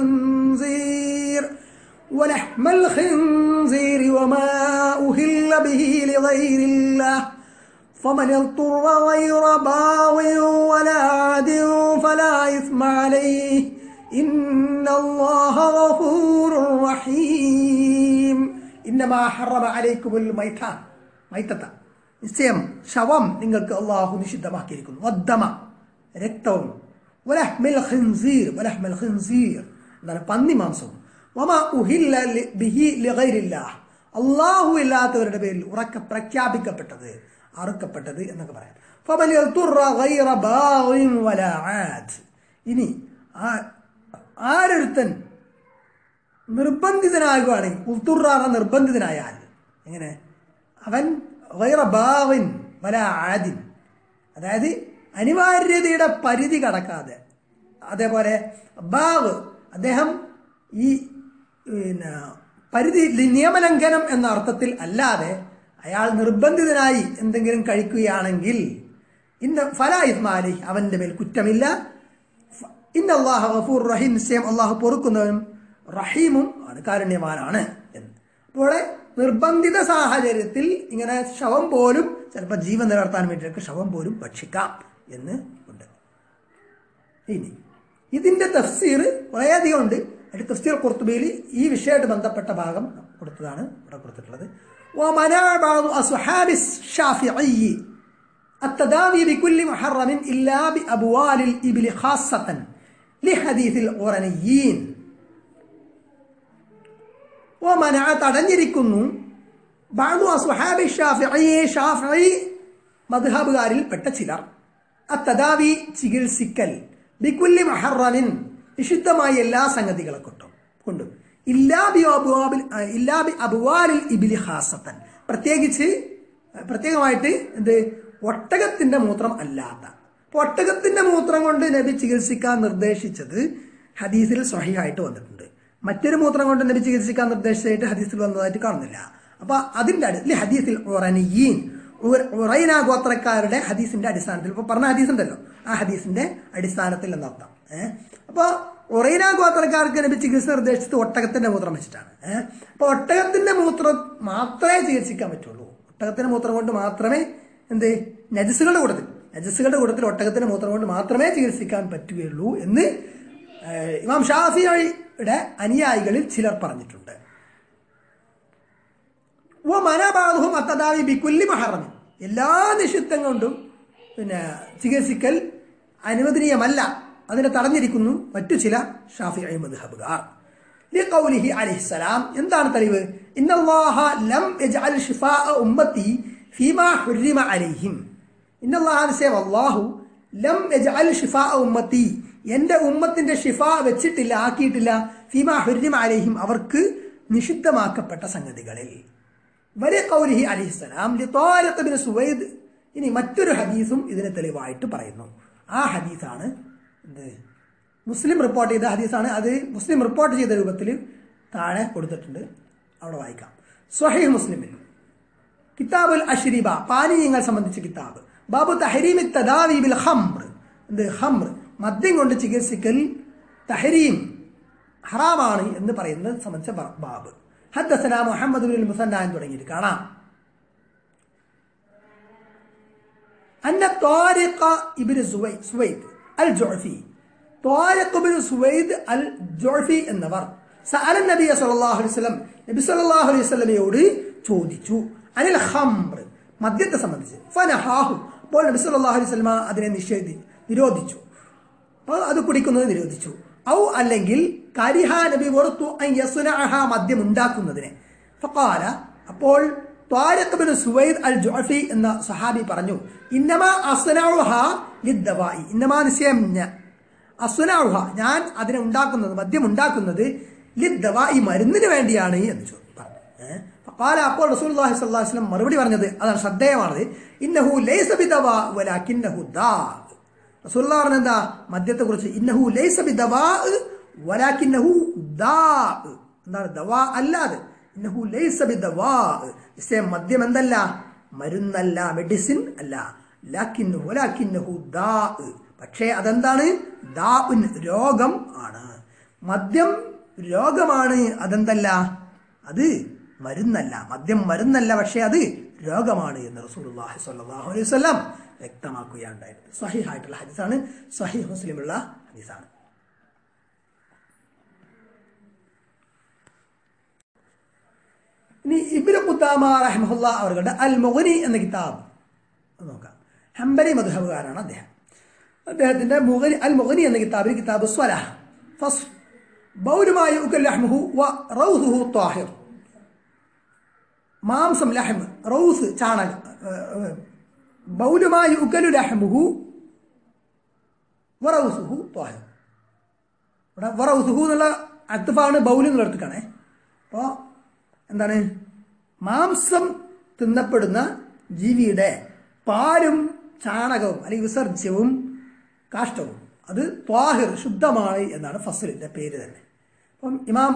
الخنزير ولحم الخنزير وما أهل به لغير الله فمن اضطر غير باغ ولا عاد فلا إثم عليه إن الله غفور رحيم إنما حرم عليكم الميتة മൈത്തത്ത നിശ്ചയം ശവം നിങ്ങൾക്ക് അള്ളാഹു നിഷിദ്ധമാക്കിയിരിക്കുന്നു വദ്ദമ രക്തവും വലഹ്മിൽ ഖിൻസീർ വലഹ്മിൽ ഖിൻസീർ എന്താണ് പന്നി മാംസവും വമ ഉഹില്ല ലി- ബിഹി ലിഗൈരില്ലാഹ് അള്ളാഹു ഇല്ലാത്തവരുടെ പേരിൽ ഉറക്ക പ്രഖ്യാപിക്കപ്പെട്ടത് അറുക്കപ്പെട്ടത് എന്നൊക്കെ പറയാം ഫമൻ യൽതുറ ഗൈറ ബാഗിൻ വലാ ആദ് ഇനി ആ- ആരൊരുത്തൻ നിർബന്ധിതനാകുകയാണെങ്കിൽ ഉൾത്തുറാറ നിർബന്ധിതനായാൽ എങ്ങനെ അവൻ വൈറ ബാവിൻ വല ആദിൻ അതായത് അനിവാര്യതയുടെ പരിധി കടക്കാതെ അതേപോലെ ബാവ് അദ്ദേഹം ഈ പിന്നെ പരിധി നിയമലംഘനം എന്ന അർത്ഥത്തിൽ അല്ലാതെ അയാൾ നിർബന്ധിതനായി എന്തെങ്കിലും കഴിക്കുകയാണെങ്കിൽ ഇന്ന് ഫലാ ഇസ്മാലി അവന്റെ മേൽ കുറ്റമില്ല ഇന്ന അള്ളാഹു ഗഫൂർ റഹീം നിശ്ചയം അള്ളാഹു പൊറുക്കുന്നവനും റഹീമും ആണ് കാരുണ്യവാനാണ് എന്ന് അപ്പോൾ നിർബന്ധിത സാഹചര്യത്തിൽ ഇങ്ങനെ ശവം പോലും ചിലപ്പോൾ ജീവൻ നിലനിർത്താൻ വേണ്ടിയിട്ട് ശവം പോലും ഭക്ഷിക്കാം എന്ന് ഉണ്ട് ഇനി ഇതിന്റെ തഫ്സീർ വളരെയധികം ഉണ്ട് അതിന്റെ തഫ്സീർ കുർത്തുബയിൽ ഈ വിഷയമായിട്ട് ബന്ധപ്പെട്ട ഭാഗം കൊടുത്തതാണ് ഇവിടെ കൊടുത്തിട്ടുള്ളത് ومنع بعض أصحاب الشافعي التداوي بكل محرم إلا بأبوال الإبل خاصة لحديث القرنيين ومنع തടഞ്ഞിരിക്കുന്നു بعض أصحاب الشافعي ഷാഫിഈ മദ്ഹബുകാരിൽ പെട്ട ചിലർ അത്തദാവി ചികിത്സിക്കൽ ബിക്കുല്ലി മഹറമിൻ നിഷിദ്ധമായ എല്ലാ സംഗതികളെ കൊണ്ടും കൊണ്ടും ഇല്ലാബി അബുവാബിൽ ഇല്ലാബി അബുവാലിൽ ഇബിലി ഹാസത്തൻ പ്രത്യേകിച്ച് പ്രത്യേകമായിട്ട് എന്ത് ഒട്ടകത്തിന്റെ മൂത്രം അല്ലാത്ത അപ്പൊ ഒട്ടകത്തിന്റെ മൂത്രം കൊണ്ട് നബി ചികിത്സിക്കാൻ നിർദ്ദേശിച്ചത് ഹദീസിൽ സ്വഹിയായിട്ട് വന്നിട്ടുണ്ട് മറ്റൊരു മൂത്രം കൊണ്ട് നബി ചികിത്സിക്കാൻ നിർദ്ദേശിച്ചായിട്ട് ഹദീസിൽ വന്നതായിട്ട് കാണുന്നില്ല അപ്പൊ അതിന്റെ അടി ഹദീസിൽ ഉറനിയീൻ ഉറൈന ഗോത്രക്കാരുടെ ഹദീസിന്റെ അടിസ്ഥാനത്തിൽ ഇപ്പൊ പറഞ്ഞ ഹദീസ് ഉണ്ടല്ലോ ആ ഹദീസിന്റെ അടിസ്ഥാനത്തിൽ എന്നർത്ഥം ഏഹ് അപ്പൊ ഒറൈന ഗോത്രക്കാർക്ക് നബി ചികിത്സ നിർദ്ദേശിച്ചത് ഒട്ടകത്തിന്റെ മൂത്രം വെച്ചിട്ടാണ് ഏഹ് അപ്പൊ ഒട്ടകത്തിന്റെ മൂത്രം മാത്രമേ ചികിത്സിക്കാൻ പറ്റുള്ളൂ ഒട്ടകത്തിന്റെ മൂത്രം കൊണ്ട് മാത്രമേ എന്ത് നജസുകളുടെ കൂട്ടത്തിൽ നജസുകളുടെ കൂട്ടത്തിൽ ഒട്ടകത്തിന്റെ മൂത്രം കൊണ്ട് മാത്രമേ ചികിത്സിക്കാൻ പറ്റുകയുള്ളൂ എന്ന് ഏഹ്, ഇമാം ഷാഫിയുടെ അനുയായികളിൽ ചിലർ പറഞ്ഞിട്ടുണ്ട് ഓ മനബാധുവും അത്തദാവി ബിക്കുല്ലി മഹറമിൻ എല്ലാ നിഷിദ്ധം കൊണ്ടും പിന്നെ ചികിത്സിക്കൽ അനുവദനീയമല്ല അതിനെ തടഞ്ഞിരിക്കുന്നു മറ്റു ചില ഷാഫി മദ്ഹബുകാർ لقوله عليه السلام എന്താണ് തെളിവ് ഇന്ന അല്ലാഹ ലം യജ്അൽ ശിഫാഅ ഉമ്മത്തി ഫീമാ ഹുർരിമ അലൈഹിം ഇന്ന അല്ലാഹ നിശ്ചയം അല്ലാഹു ലം യജ്അൽ ശിഫാഅ ഉമ്മത്തി എന്റെ ഉമ്മത്തിന്റെ ഷിഫ വെച്ചിട്ടില്ല ആക്കിയിട്ടില്ല ഫീമാ ഹുർരിമ അലൈഹിം അവർക്ക് നിഷിദ്ധമാക്കപ്പെട്ട സംഗതികളിൽ വലിയ കൗലിഹി അലിസ്സലാം ലിത്താരിഖ് ബിൻ സുവൈദ് ഇനി മറ്റൊരു ഹദീസും ഇതിന് തെളിവായിട്ട് പറയുന്നു ആ ഹദീസാണ് എന്ത് മുസ്ലിം റിപ്പോർട്ട് ചെയ്ത ഹദീസാണ് അത് മുസ്ലിം റിപ്പോർട്ട് ചെയ്ത രൂപത്തിൽ താഴെ കൊടുത്തിട്ടുണ്ട് അവിടെ വായിക്കാം സ്വഹീഹ് മുസ്ലിമിൽ കിതാബുൽ അഷ്രിബ പാനീയങ്ങൾ സംബന്ധിച്ച കിതാബ് ബാബു തഹരീമി തദാവീബിൽ ഹംർ എന്ത് ഹംർ മദ്യം കൊണ്ട് ചികിത്സിക്കൽ തഹരീം ഹറാമാണ് എന്ന് പറയുന്നത് സംബന്ധിച്ച ബ- ബാബ് ഹദ്ദസന മുഹമ്മദ് ബിൻ മുസന്നാൻ തുടങ്ങിയിട്ട് കാണാം أن طارق ابن سويد سويد الجعفي طارق بن سويد الجعفي എന്നവർ സഅല നബി സല്ലല്ലാഹു അലൈഹി വസല്ലം നബി സല്ലല്ലാഹു അലൈഹി വസല്ലമയോട് ചോദിച്ചു അനിൽ ഖംർ മദ്യത്തെ സംബന്ധിച്ച് ഫനഹാഹു അപ്പോൾ നബി സല്ലല്ലാഹു അലൈഹി വസല്ലമ അതിനെ നിഷേധി നിരോധിച്ചു അപ്പോൾ അത് കുടിക്കുന്നത് നിരോധിച്ചു ഔ അല്ലെങ്കിൽ കരിഹ നബി വെറുത്തു അൻ യസ്നഅഹ മദ്യം ഉണ്ടാക്കുന്നതിനെ ഫഖാല അപ്പോൾ ത്വാരിഖ് ബിൻ സുവൈദ് അൽ ജുഅഫി എന്ന സഹാബി പറഞ്ഞു ഇന്നമാ അസ്നഉഹ ലിദ്ദവായി ഇന്നമാ നിശ്ചയം ഞ- അസ്നഉഹ ഞാൻ അതിനെ ഉണ്ടാക്കുന്നത് മദ്യം ഉണ്ടാക്കുന്നത് ലിദ്ദവായി മരുന്നിന് വേണ്ടിയാണ് എന്ന് ചോ- പറഞ്ഞു ഏഹ്? ഫഖാല അപ്പോൾ റസൂലുള്ളാഹി സ്വല്ലല്ലാഹു അലൈഹി വസല്ലം മറുപടി പറഞ്ഞത് അതാണ് ശ്രദ്ധേയമാണത് ഇന്നഹു ലൈസ ബിദവാ വലാകിന്നഹു ദാ റസൂലുള്ള പറഞ്ഞ എന്താ മദ്യത്തെ കുറിച്ച് ഇന്നഹു ലൈസ ബിദവാ വലാകിന്നഹു ദാ എന്താണ് ദവാ അല്ലാതെ ഇന്നഹു ലൈസ ബിദവാ നിശ്ചയം മദ്യം എന്തല്ല മരുന്നല്ല മെഡിസിൻ അല്ല ലാക്കിന്നഹു വലാകിന്നഹു ദാ പക്ഷേ അതെന്താണ് ദാ രോഗം ആണ് മദ്യം രോഗമാണ് അതെന്തല്ല അത് മരുന്നല്ല മദ്യം മരുന്നല്ല പക്ഷേ അത് രോഗമാണ് എന്ന് റസൂലുള്ളാഹി സ്വല്ലല്ലാഹു അലൈഹി വസല്ലം വ്യക്തമാക്കുകയുണ്ടായിരുന്നു സ്വഹീഹായിട്ടുള്ള ഹദീസാണ് സ്വഹീഹ് മുസ്ലിമുള്ള ഹദീസാണ് ഇനി ഇബ്നു ഖുദാമ റഹ്മഹുല്ല അവരുടെ അൽ മുഗ്നി എന്ന കിതാബ് ഒന്ന് നോക്കാം ഹംബലി മധുഹബുകാരാണ് അദ്ദേഹം അദ്ദേഹത്തിന്റെ മുഗനി അൽ മുഗനി എന്ന കിതാബിൽ കിതാബ് സ്വലാഹ് ഫസ് ബൗലുമായ ഉക്കൽ ലഹ്മുഹു വ റൗസുഹു ത്വാഹിർ മാംസം ലഹ്മ് റൗസ് ചാണകം ബൗലുമായ ഉക്കലു ലഹ്മുഹു വറൗസുഹു ത്വാഹിർ ഇവിടെ വറൗസുഹു എന്നുള്ള അത്തുഫാണ് ബൗൽ എന്നുള്ള അടുത്തേക്കാണേ അപ്പോൾ എന്താണ് മാംസം തിന്നപ്പെടുന്ന ജീവിയുടെ പാലും ചാണകവും അല്ലെങ്കിൽ വിസർജ്യവും കാഷ്ടവും അത് ത്വാഹിർ ശുദ്ധമാണ് എന്നാണ് ഫസലിന്റെ പേര് തന്നെ അപ്പം ഇമാം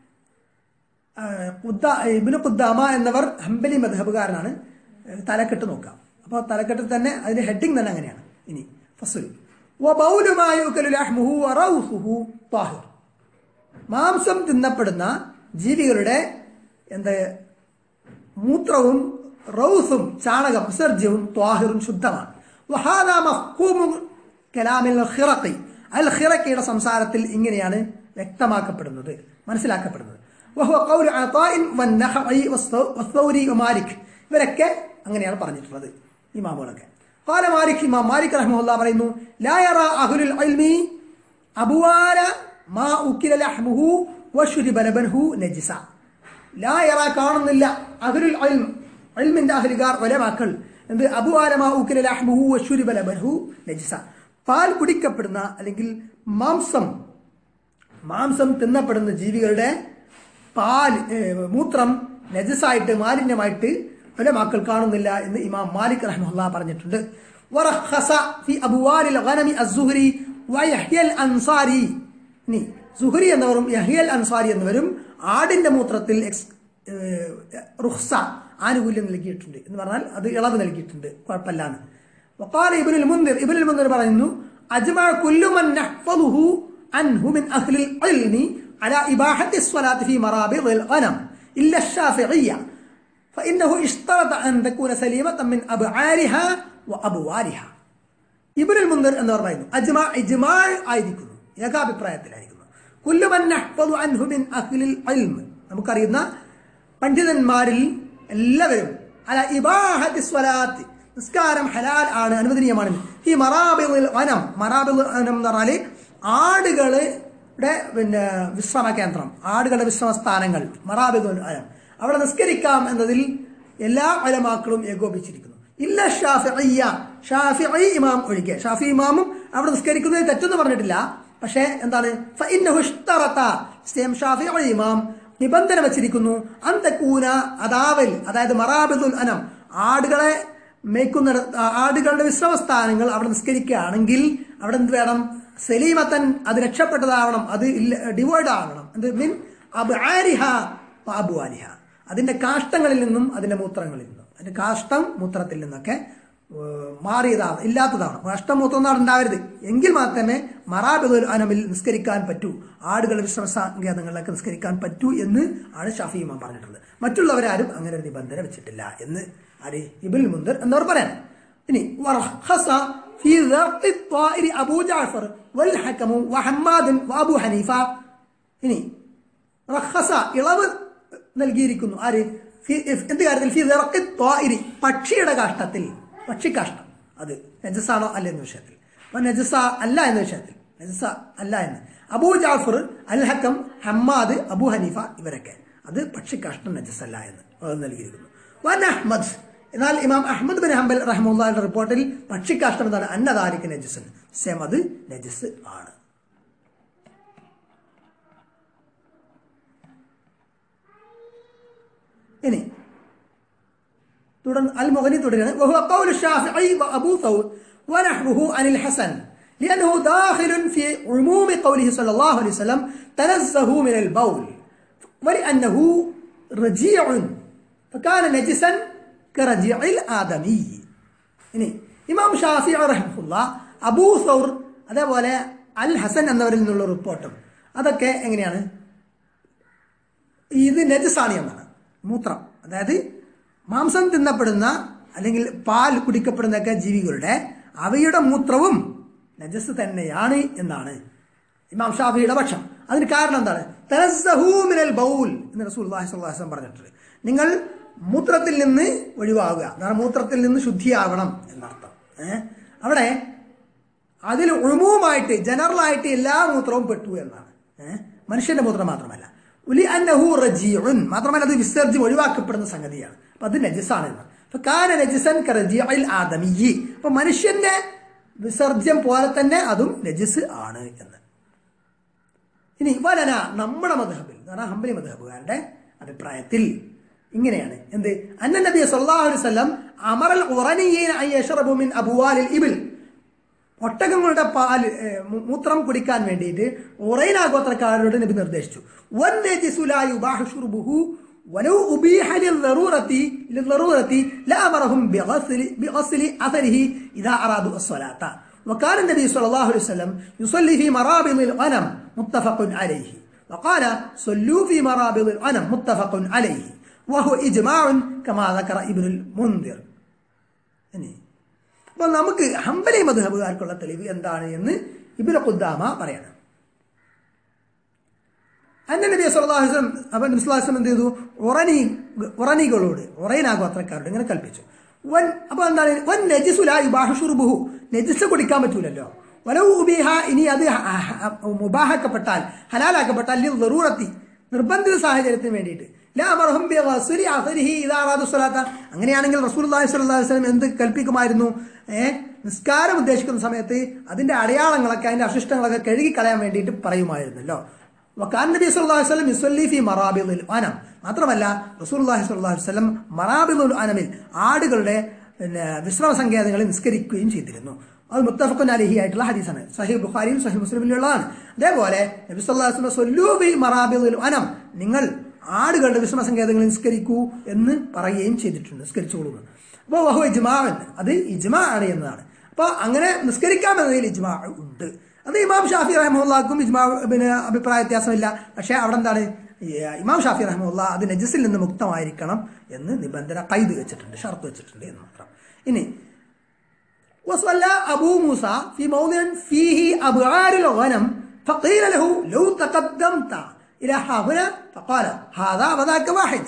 ആ, ഖുദ്ദ- ഇബ്നു ഖുദ്ദാമ എന്നവർ ഹംബലി മധബുകാരനാണ് തലക്കെട്ട് നോക്കാം അപ്പോൾ തലക്കെട്ടിൽ തന്നെ അതിന്റെ ഹെഡിങ് തന്നെ അങ്ങനെയാണ് ഇനി ഫസുൽ വബൗലുമായ ലഹ്മുഹു വറൗസുഹു ത്വാഹിർ മാംസം തിന്നപ്പെടുന്ന ജീവികളുടെ എന്ത് മൂത്രവും റൗസും ചാണകം വിസർജ്യവും ത്വാഹിറും ശുദ്ധമാണ് വഹാദാ മഫ്ഹൂമു കലാമിൽ ഖിറഖി അൽ ഖിറഖിയുടെ സംസാരത്തിൽ ഇങ്ങനെയാണ് വ്യക്തമാക്കപ്പെടുന്നത് മനസ്സിലാക്കപ്പെടുന്നത് വഹുവ ഖൗലു അതാഇൻ വന്നഖഇ വസ്സൗരി വമാലിക് ഇവരൊക്കെ അങ്ങനെയാണ് പറഞ്ഞിട്ടുള്ളത് ഇമാമുകളൊക്കെ قال مالك ഇമാം മാലിക് റഹ്മഹുല്ലാ പറയുന്നു لا يرى أهل العلم أبوال ما أكل لحمه وشرب لبنه نجسا ലാ യറ കാണുന്നില്ല അഹ്ലുൽ ഇൽം ഇൽമിന്റെ അഹ്ലുകാർ ഒലമാക്കൾ എന്ത് അബു ആലമാ ഉക്കില ലഹ്മുഹു വശുരിബ ലബൻഹു നജിസ പാൽ കുടിക്കപ്പെടുന്ന അല്ലെങ്കിൽ മാംസം മാംസം തിന്നപ്പെടുന്ന ജീവികളുടെ പാൽ ഏ, മൂത്രം നജസായിട്ട് മാലിന്യമായിട്ട് ഒലമാക്കൾ കാണുന്നില്ല എന്ന് ഇമാം മാലിക് റഹ്മുല്ല പറഞ്ഞിട്ടുണ്ട് വറഖസ ഫി അബുവാലിൽ ഗനമി അസ്സുഹരി വയഹ്യൽ അൻസാരി ഇനി സുഹരി എന്നവരും യഹിയൽ അൻസാരി എന്നിവരും ആടിന്റെ മൂത്രത്തിൽ എക്സ് ഏഹ്, റുഖ്സ ആനുകൂല്യം നൽകിയിട്ടുണ്ട് എന്ന് പറഞ്ഞാൽ അത് ഇളവ് നൽകിയിട്ടുണ്ട് കുഴപ്പമില്ലാന്ന് വഖാല ഇബ്നുൽ മുൻദിർ ഇബ്നുൽ മുൻദിർ പറയുന്നു അജ്മഅ കുല്ലു മൻ നഹ്ഫദുഹു അൻഹു മിൻ അഹ്ലിൽ ഇൽമി على إباحة الصلاة في مرابض الغنم إلا الشافعية فإنه اشترط أن تكون سليمة من أبعارها وأبوارها ഇബുൽ മുന്ദർ എന്ന് പറയുന്നു അജ്മാ ഇജ്മാ ആയിരിക്കുന്നു ഏകാഭിപ്രായത്തിലായിരിക്കുന്നു കുല്ലുമൻ നഹ്ഫദു അൻഹു മിൻ അഹ്ലിൽ ഇൽമ് നമുക്കറിയുന്ന പണ്ഡിതന്മാരിൽ എല്ലാവരും അല ഇബാഹത്തി സ്വലാത്ത് നിസ്കാരം ഹലാൽ ആണ് അനുവദനീയമാണ് ഈ മറാബിൽ വനം മറാബിൽ വനം എന്ന് പറഞ്ഞാല് ആടുകളുടെ പിന്നെ വിശ്രമ കേന്ദ്രം ആടുകളുടെ വിശ്രമ സ്ഥാനങ്ങൾ മറാബിൽ വനം അവിടെ നിസ്കരിക്കാം എന്നതിൽ എല്ലാ അലമാക്കളും ഏകോപിച്ചിരിക്കുന്നു ഇല്ല ഷാഫിയ ഷാഫി ഇമാം ഒഴികെ ഷാഫി ഇമാമും അവിടെ നിസ്കരിക്കുന്നത് തെറ്റെന്ന് പറഞ്ഞിട്ടില്ല പക്ഷേ എന്താണ് ഫഇന്നഹു ഇഷ്തറത സെയിം ഷാഫി ഇമാം നിബന്ധന വെച്ചിരിക്കുന്നു അന്തക്കൂന അതാവൽ അതായത് മറാബിദുൽ അനം ആടുകളെ മേക്കുന്ന ആടുകളുടെ വിശ്രമസ്ഥാനങ്ങൾ അവിടെ നിസ്കരിക്കുകയാണെങ്കിൽ അവിടെ എന്ത് വേണം സലീമത്തൻ അത് രക്ഷപ്പെട്ടതാവണം അത് ഇല്ല ഡിവോയ്ഡ് ആവണം എന്ത് മീൻ അബ്ആരിഹ വഅബ്വാലിഹ അതിന്റെ കാഷ്ടങ്ങളിൽ നിന്നും അതിന്റെ മൂത്രങ്ങളിൽ നിന്നും അതിന്റെ കാഷ്ടം മൂത്രത്തിൽ നിന്നൊക്കെ ഏഹ്, മാറിയതാണ് ഇല്ലാത്തതാണ് കാഷ്ടം മൂത്രം ഒന്നും അവിടെ ഉണ്ടാവരുത് എങ്കിൽ മാത്രമേ മറാബിദുൽ അനമിൽ നിസ്കരിക്കാൻ പറ്റൂ ആടുകളുടെ വിശ്രമ സങ്കേതങ്ങളിലൊക്കെ നിസ്കരിക്കാൻ പറ്റൂ എന്ന് ആണ് ഷാഫി ഇമാം പറഞ്ഞിട്ടുള്ളത് മറ്റുള്ളവരാരും അങ്ങനെ ഒരു നിബന്ധന വെച്ചിട്ടില്ല എന്ന് ആര് ഇബിൽ മുന്ദർ എന്നവർ പറയാൻ ഇനി ورخص في ذرق الطائر أبو جعفر والحكم وحماد وأبو حنيفة ഇനി റഖസ ഇളവ് നൽകിയിരിക്കുന്നു ആര് ഫി- എന്ത് കാര്യത്തിൽ ഫി ദിറക്കി ത്വാഇരി പക്ഷിയുടെ കാഷ്ടത്തിൽ പക്ഷിക്കാഷ്ടം അത് നജസാണോ അല്ല എന്ന വിഷയത്തിൽ അപ്പൊ നജസ അല്ല എന്ന വിഷയത്തിൽ നജസ അല്ല എന്ന് അബൂ ജാഫർ അൽ ഹക്കം ഹമ്മാദ് അബു ഹനീഫ ഇവരൊക്കെ അത് പക്ഷിക്കാഷ്ടം നജസല്ല എന്ന് അത് നൽകിയിരിക്കുന്നു വൻ അഹ്മദ് എന്നാൽ ഇമാം അഹമ്മദ് ബിൻ ഹംബൽ റഹ്മുള്ളയുടെ റിപ്പോർട്ടിൽ പക്ഷിക്കാഷ്ടം എന്താണ് അന്നദാരിക്ക് നജസ് സെം അത് നജസ് ആണ് ഇനി തുടർന്ന് അൽ മുഗനി തുടരുകയാണ് وهو قول الشافعي وابو ثور ونحوه عن الحسن لانه داخل في عموم قوله صلى الله عليه وسلم تنزهوا من البول ولانه رجيع فكان نجسا كرجيع الادمي ഇനി ഇമാം ഷാഫി റഹ്മുല്ല അബൂ സൗർ അതേപോലെ അൽ ഹസൻ എന്നവരിൽ നിന്നുള്ള റിപ്പോർട്ടും അതൊക്കെ എങ്ങനെയാണ് ഇത് നജസാണ് എന്നാണ് മൂത്രം അതായത് മാംസം തിന്നപ്പെടുന്ന അല്ലെങ്കിൽ പാൽ കുടിക്കപ്പെടുന്നൊക്കെ ജീവികളുടെ അവയുടെ മൂത്രവും നജസ് തന്നെയാണ് എന്നാണ് ഇമാം ഷാഫിയുടെ പക്ഷം അതിന് കാരണം എന്താണ് തനസ്സഹൂ മിനൽ ബൗൽ എന്ന് റസൂലുള്ളാഹി സ്വല്ലല്ലാഹു അലൈഹി വസല്ലം പറഞ്ഞിട്ടുണ്ട് നിങ്ങൾ മൂത്രത്തിൽ നിന്ന് ഒഴിവാകുക എന്നാൽ മൂത്രത്തിൽ നിന്ന് ശുദ്ധിയാവണം എന്നർത്ഥം ഏഹ് അവിടെ അതിൽ ഉഴുമുമായിട്ട് ജനറൽ ആയിട്ട് എല്ലാ മൂത്രവും പെട്ടു എന്നാണ് ഏഹ് മനുഷ്യന്റെ മൂത്രം മാത്രമല്ല ഉലി അന്നഹു റജീഉൻ മാത്രമല്ല അത് വിസർജ്യം ഒഴിവാക്കപ്പെടുന്ന സംഗതിയാണ് അപ്പൊ അത് നജസാണ് എന്ന് അപ്പൊ കാന നജസൻ കറജിയിൽ ആദമിയി അപ്പൊ മനുഷ്യന്റെ വിസർജ്യം പോലെ തന്നെ അതും നജസ് ആണ് എന്ന് ഇനി വലന നമ്മുടെ മധബിൽ എന്ന് പറഞ്ഞാൽ ഹംബലി മധബുകാരുടെ അഭിപ്രായത്തിൽ ഇങ്ങനെയാണ് എന്ത് അന്ന നബി സല്ലല്ലാഹു അലൈഹി വസല്ലം അമറൽ ഉറനിയീന അൻ യശ്റബു മിൻ അബുവാലിൽ ഇബിൽ ഒട്ടകങ്ങളുടെ പാൽ ഏ, മൂ- മൂത്രം കുടിക്കാൻ വേണ്ടിയിട്ട് ഉറൈന ഗോത്രക്കാരോട് നബി നിർദ്ദേശിച്ചു വൻ നജിസു ലാ യുബാഹു ശുർബുഹു വലൗ ഉബീഹ ലിൽദറൂറത്തി ലിൽദറൂറത്തി ലഅമറഹും ബിഗസ്ലി ബിഗസ്ലി അഥരിഹി ഇദാ അറാദു الصلاة وكان النبي صلى الله عليه وسلم يصلي في مرابض الغنم متفق عليه وقال صلوا في مرابض الغنم متفق عليه وهو إجماع كما ذكر ابن المنذر ഇനി അപ്പൊ നമുക്ക് ഹംബലി മധുഹബുകാർക്കുള്ള തെളിവ് എന്താണ് എന്ന് ഇബിന് ഖുദ്ദാമ പറയണം അന്ന നബി സല്ലല്ലാഹു അലൈഹി വസല്ലം അപ്പൊ നബി സല്ലല്ലാഹു അലൈഹി വസല്ലം എന്ത് ചെയ്തു ഉറനി ഉറനികളോട് ഉറൈനാ ഗോത്രക്കാരോട് ഇങ്ങനെ കൽപ്പിച്ചു വൻ അപ്പൊ എന്താണ് വൻ നജിസു ലാ യുബാഹു ശുർബുഹു നജിസ് കുടിക്കാൻ പറ്റൂലല്ലോ വലൗ ഉബീഹ ഇനി അത് ഹ- ഹ- മുബാഹക്കപ്പെട്ടാൽ ഹലാലാക്കപ്പെട്ടാൽ ലിൽ ദറൂറത്തി നിർബന്ധിത സാഹചര്യത്തിന് വേണ്ടിയിട്ട് ലാ അമർഹും ബിഗസ്ലി അഥരിഹി ഇദാ അറാദു സ്വലാത്ത അങ്ങനെയാണെങ്കിൽ റസൂലുള്ളാഹി സ്വല്ലല്ലാഹു അലൈഹി വസല്ലം എന്ത് കൽപ്പിക്കുമായിരുന്നു ഏ നിസ്കാരം ഉദ്ദേശിക്കുന്ന സമയത്ത് അതിന്റെ അടയാളങ്ങളൊക്കെ അതിന്റെ അശിഷ്ടങ്ങളൊക്കെ കഴുകി കളയാൻ വേണ്ടിയിട്ട് പറയുമായിരുന്നല്ലോ വക്കാൻ നബി സല്ലല്ലാഹു അലൈഹി വസല്ലം യുസല്ലി ഫി മറാബിദിൽ അനം മാത്രമല്ല റസൂലുള്ളാഹി സ്വല്ലല്ലാഹു അലൈഹി വസല്ലം മറാബിദുൽ അനമിൽ ആടുകളുടെ പിന്നെ വിശ്രമ സങ്കേതങ്ങളിൽ നിസ്കരിക്കുകയും ചെയ്തിരുന്നു അത് മുത്തഫഖുൻ അലഹി ആയിട്ടുള്ള ഹദീസാണ് സഹീഹ് ബുഖാരിയും സഹീഹ് മുസ്ലിമിലുള്ളതാണ് അതേപോലെ നബി സല്ലല്ലാഹു അലൈഹി വസല്ലം സല്ലൂ ഫി മറാബിദിൽ അനം നിങ്ങൾ ആടുകളുടെ വിശ്രമ സങ്കേതങ്ങളിൽ നിസ്കരിക്കൂ എന്ന് പറയുകയും ചെയ്തിട്ടുണ്ട് നിസ്കരിച്ചോളൂ എന്ന്. അപ്പോൾ വഹു ഇജ്മാവൻ അത് ഇജ്മാ ആണ് എന്നതാണ് അപ്പോൾ അങ്ങനെ നിസ്കരിക്കാമെന്നതിൽ ഇജ്മാ ഉണ്ട് അത് ഇമാം ഷാഫി റഹ്മുല്ലാക്കും ഇജ്മാ പിന്നെ അഭിപ്രായ വ്യത്യാസമില്ല പക്ഷേ അവിടെ എന്താണ് ഈ ഇമാം ഷാഫി റഹ്മുല്ല അത് നജസിൽ നിന്ന് മുക്തമായിരിക്കണം എന്ന് നിബന്ധന കൈത് വെച്ചിട്ടുണ്ട് ഷർത്ത് വെച്ചിട്ടുണ്ട് എന്ന് മാത്രം ഇനി وصلى أبو موسى في موضع فيه أبعار الغنم فقيل له لو تقدمت إلى ها هنا فقال هذا وذاك واحد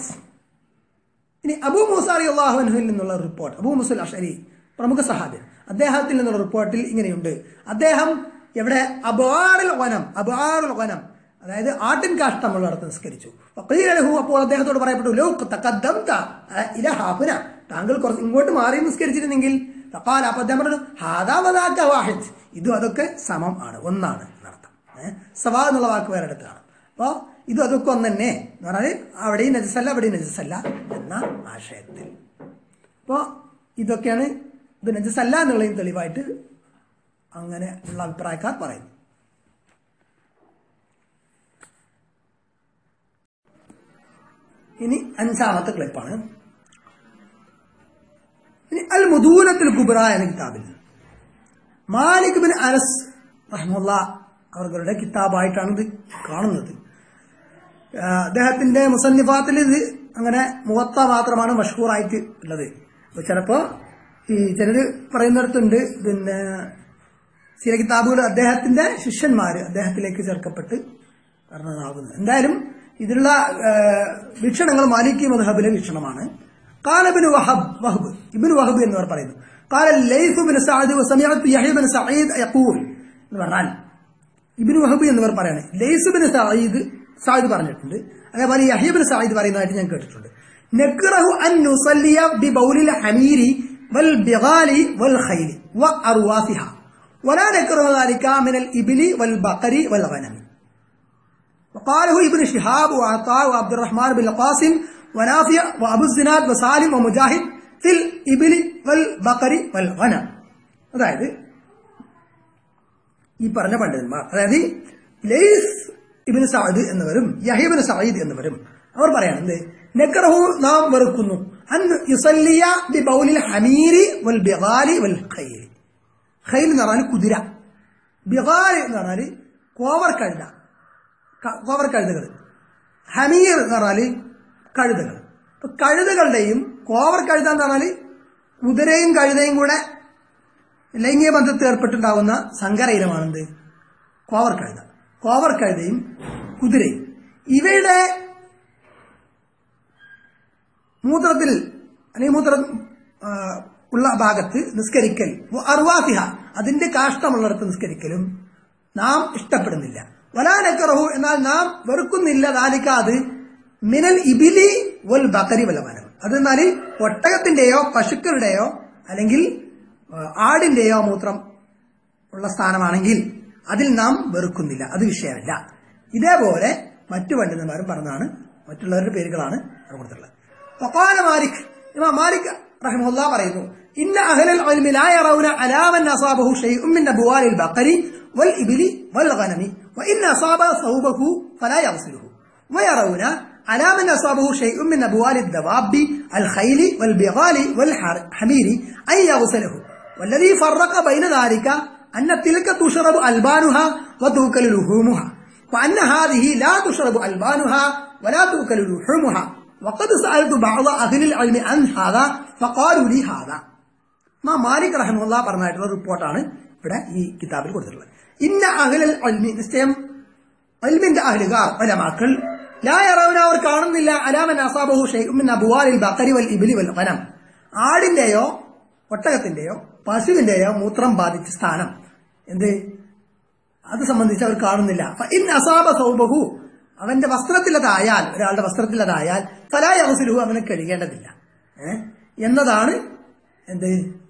ഇനി അബൂ മൂസ അലി അള്ളാഹുവിൽ നിന്നുള്ള റിപ്പോർട്ട് അബൂ മുസൽ അഷരി പ്രമുഖ സഹാബി അദ്ദേഹത്തിൽ നിന്നുള്ള റിപ്പോർട്ടിൽ ഇങ്ങനെയുണ്ട് അദ്ദേഹം എവിടെ അബാറിൽ വനം അബാറുൽ വനം അതായത് ആട്ടിൻ കാഷ്ടമുള്ളിടത്ത് നിസ്കരിച്ചു ഫഖീലഹു അപ്പോൾ അദ്ദേഹത്തോട് പറയപ്പെട്ടു ലോ തഖദ്ദംത ഇല ഹാഫുന താങ്കൾ കുറച്ച് ഇങ്ങോട്ട് മാറി നിസ്കരിച്ചിരുന്നെങ്കിൽ ഫഖാല അപ്പോൾ അദ്ദേഹം പറഞ്ഞു ഹാദാ വദാക വാഹിദ് ഇതും അതൊക്കെ സമം ആണ് ഒന്നാണ് എന്നർത്ഥം ഏഹ് സവാ എന്നുള്ള വാക്ക് വേറെ എടുത്താണ് അപ്പോൾ ഇതും അതൊക്കെ ഒന്ന് തന്നെ എന്ന് പറഞ്ഞാൽ അവിടെയും നജസല്ല അവിടെയും നജസല്ല എന്ന ആശയത്തിൽ അപ്പോൾ ഇതൊക്കെയാണ് ഇത് നജസല്ല എന്നുള്ളതും തെളിവായിട്ട് അങ്ങനെ ഉള്ള അഭിപ്രായക്കാർ പറയുന്നു ഇനി അഞ്ചാമത്തെ ക്ലിപ്പാണ് ഇനി അൽ മുദൂനത്തുൽ കുബ്ര എന്ന കിതാബിൽ മാലിക് ബിൻ അനസ് റഹ്മുല്ല അവരുടെ കിതാബായിട്ടാണ് ഇത് കാണുന്നത് ആ, അദ്ദേഹത്തിന്റെ മുസന്നിഫാത്തിൽ ഇത് അങ്ങനെ മുഖത്ത മാത്രമാണ് മഷഹൂറായിട്ട് ഉള്ളത് അപ്പൊ ചിലപ്പോ ഈ ചിലര് പറയുന്നിടത്തുണ്ട് പിന്നെ ചില കിതാബുകൾ അദ്ദേഹത്തിന്റെ ശിഷ്യന്മാര് അദ്ദേഹത്തിലേക്ക് ചേർക്കപ്പെട്ട് പറഞ്ഞതാകുന്നത് എന്തായാലും ഇതിലുള്ള ആ, വീക്ഷണങ്ങൾ മാലിക്കി മധബിലെ വീക്ഷണമാണ് കാലബിന് വഹബ് വഹബ് ഇബിന് വഹബ് എന്നിവർ പറയുന്നു قال الليث بن سعد وسمعت يحيى بن سعيد يقول എന്ന് പറഞ്ഞാൽ ഇബിന് വഹബ് എന്നിവർ പറയാണ് ലൈസ് ബിൻ സഈദ് സായിദ് പറഞ്ഞിട്ടുണ്ട് അതേപോലെ യഹ്യബിൻ സായിദ് പറയുന്നതായിട്ട് ഞാൻ കേട്ടിട്ടുണ്ട് നക്റഹു അൻ നുസല്ലിയ ബി ബൗലിൽ ഹമീരി വൽ ബിഗാലി വൽ ഖൈലി വ അർവാസിഹ ولا نكره ذلك من الإبل والبقر والغنم وقاله ابن شهاب وعطاء وعبد الرحمن بن القاسم ونافع وأبو الزناد وسالم ومجاهد في الإبل والبقر والغنم അതായത് ഈ പറഞ്ഞ പണ്ഡിതന്മാർ അതായത് ലൈസ് ഇബിന് സഅദ് എന്നിവരും യഹീബിന് സഈദ് എന്നിവരും അവർ പറയാണ് എന്ത് നക്റഹു നാം വെറുക്കുന്നു അൻ യുസല്ലിയ ബി ബൗലിൽ ഹമീരി വൽ ബിഗാലി വൽ ഖൈലി ഖൈൽ എന്ന് പറഞ്ഞാൽ കുതിര ബിഗാൽ എന്ന് പറഞ്ഞാൽ കോവർ കഴുത ക- കോവർ കഴുതകൾ ഹമീർ എന്ന് പറഞ്ഞാൽ കഴുതകൾ അപ്പൊ കഴുതകളുടെയും കോവർ കഴുത എന്ന് പറഞ്ഞാൽ കുതിരയും കഴുതയും കൂടെ ലൈംഗിക ബന്ധത്തിൽ ഏർപ്പെട്ടുണ്ടാവുന്ന സങ്കര ഇനമാണെന്ത് കോവർ കഴുത കോവർ കഴുതയും കുതിരയും ഇവയുടെ മൂത്രത്തിൽ അല്ലെങ്കിൽ മൂത്ര ആ, ഉള്ള ഭാഗത്ത് നിസ്കരിക്കൽ അറുവാസിഹ അതിന്റെ കാഷ്ടമുള്ളിടത്ത് നിസ്കരിക്കലും നാം ഇഷ്ടപ്പെടുന്നില്ല വലാനക്കറഹു എന്നാൽ നാം വെറുക്കുന്നില്ല ദാലിക്ക അത് മിനൽ ഇബിലി വൽ ബക്കരി വലവനം അത് എന്നാൽ ഒട്ടകത്തിന്റെയോ പശുക്കളുടെയോ അല്ലെങ്കിൽ ആ, ആടിന്റെയോ മൂത്രം ഉള്ള സ്ഥാനമാണെങ്കിൽ അതിൽ നാം വെറുക്കുന്നില്ല അത് വിഷയമല്ല ഇതേപോലെ മറ്റു പണ്ഡിതന്മാരും പറഞ്ഞതാണ് മറ്റുള്ളവരുടെ പേരുകളാണ് അവിടെ കൊടുത്തിട്ടുള്ളത് وقال مالك إمام مالك رحمه الله പറയുന്നു إن أهل العلم لا يرون على من أصابه شيء من أبوال البقر والإبل والغنم وإن أصاب ثوبه فلا يغسله ويرون على من أصابه شيء من أبوال الدواب الخيل والبغال والحمير أن يغسله والذي فرق بين ذلك أن تلك تشرب ألبانها وتؤكل لحومها وأن هذه لا تشرب ألبانها ولا تؤكل لحومها وقد سألت بعض أهل العلم عن هذا فقالوا لي هذا മാ മാലിക് റഹമുല്ല പറഞ്ഞായിട്ടുള്ള റിപ്പോർട്ടാണ് ഇവിടെ ഈ കിതാബിൽ കൊടുത്തിട്ടുള്ളത് ഇന്ന അഹ്ലൽ അൽമി നിശ്ചയം അൽമിന്റെ അഹ്ലുകാർ ഒലമാക്കൾ ലായറവന അവർ കാണുന്നില്ല അലാമൻ അസാബഹു ഷെയ്ഖുമിൻ അബുവാലിൽ ബക്കരി വൽ ഇബിലി വൽ വനം ആടിന്റെയോ ഒട്ടകത്തിന്റെയോ പശുവിന്റെയോ മൂത്രം ബാധിച്ച സ്ഥാനം എന്ത് അത് സംബന്ധിച്ച് അവർ കാണുന്നില്ല അപ്പൊ ഇൻ അസാബ സൗബഹു അവന്റെ വസ്ത്രത്തിലതായാൽ ഒരാളുടെ വസ്ത്രത്തിലതായാൽ ഫലായ അവസുലുഹു അവനെ കഴുകേണ്ടതില്ല ഏ? എന്നതാണ് എന്ത്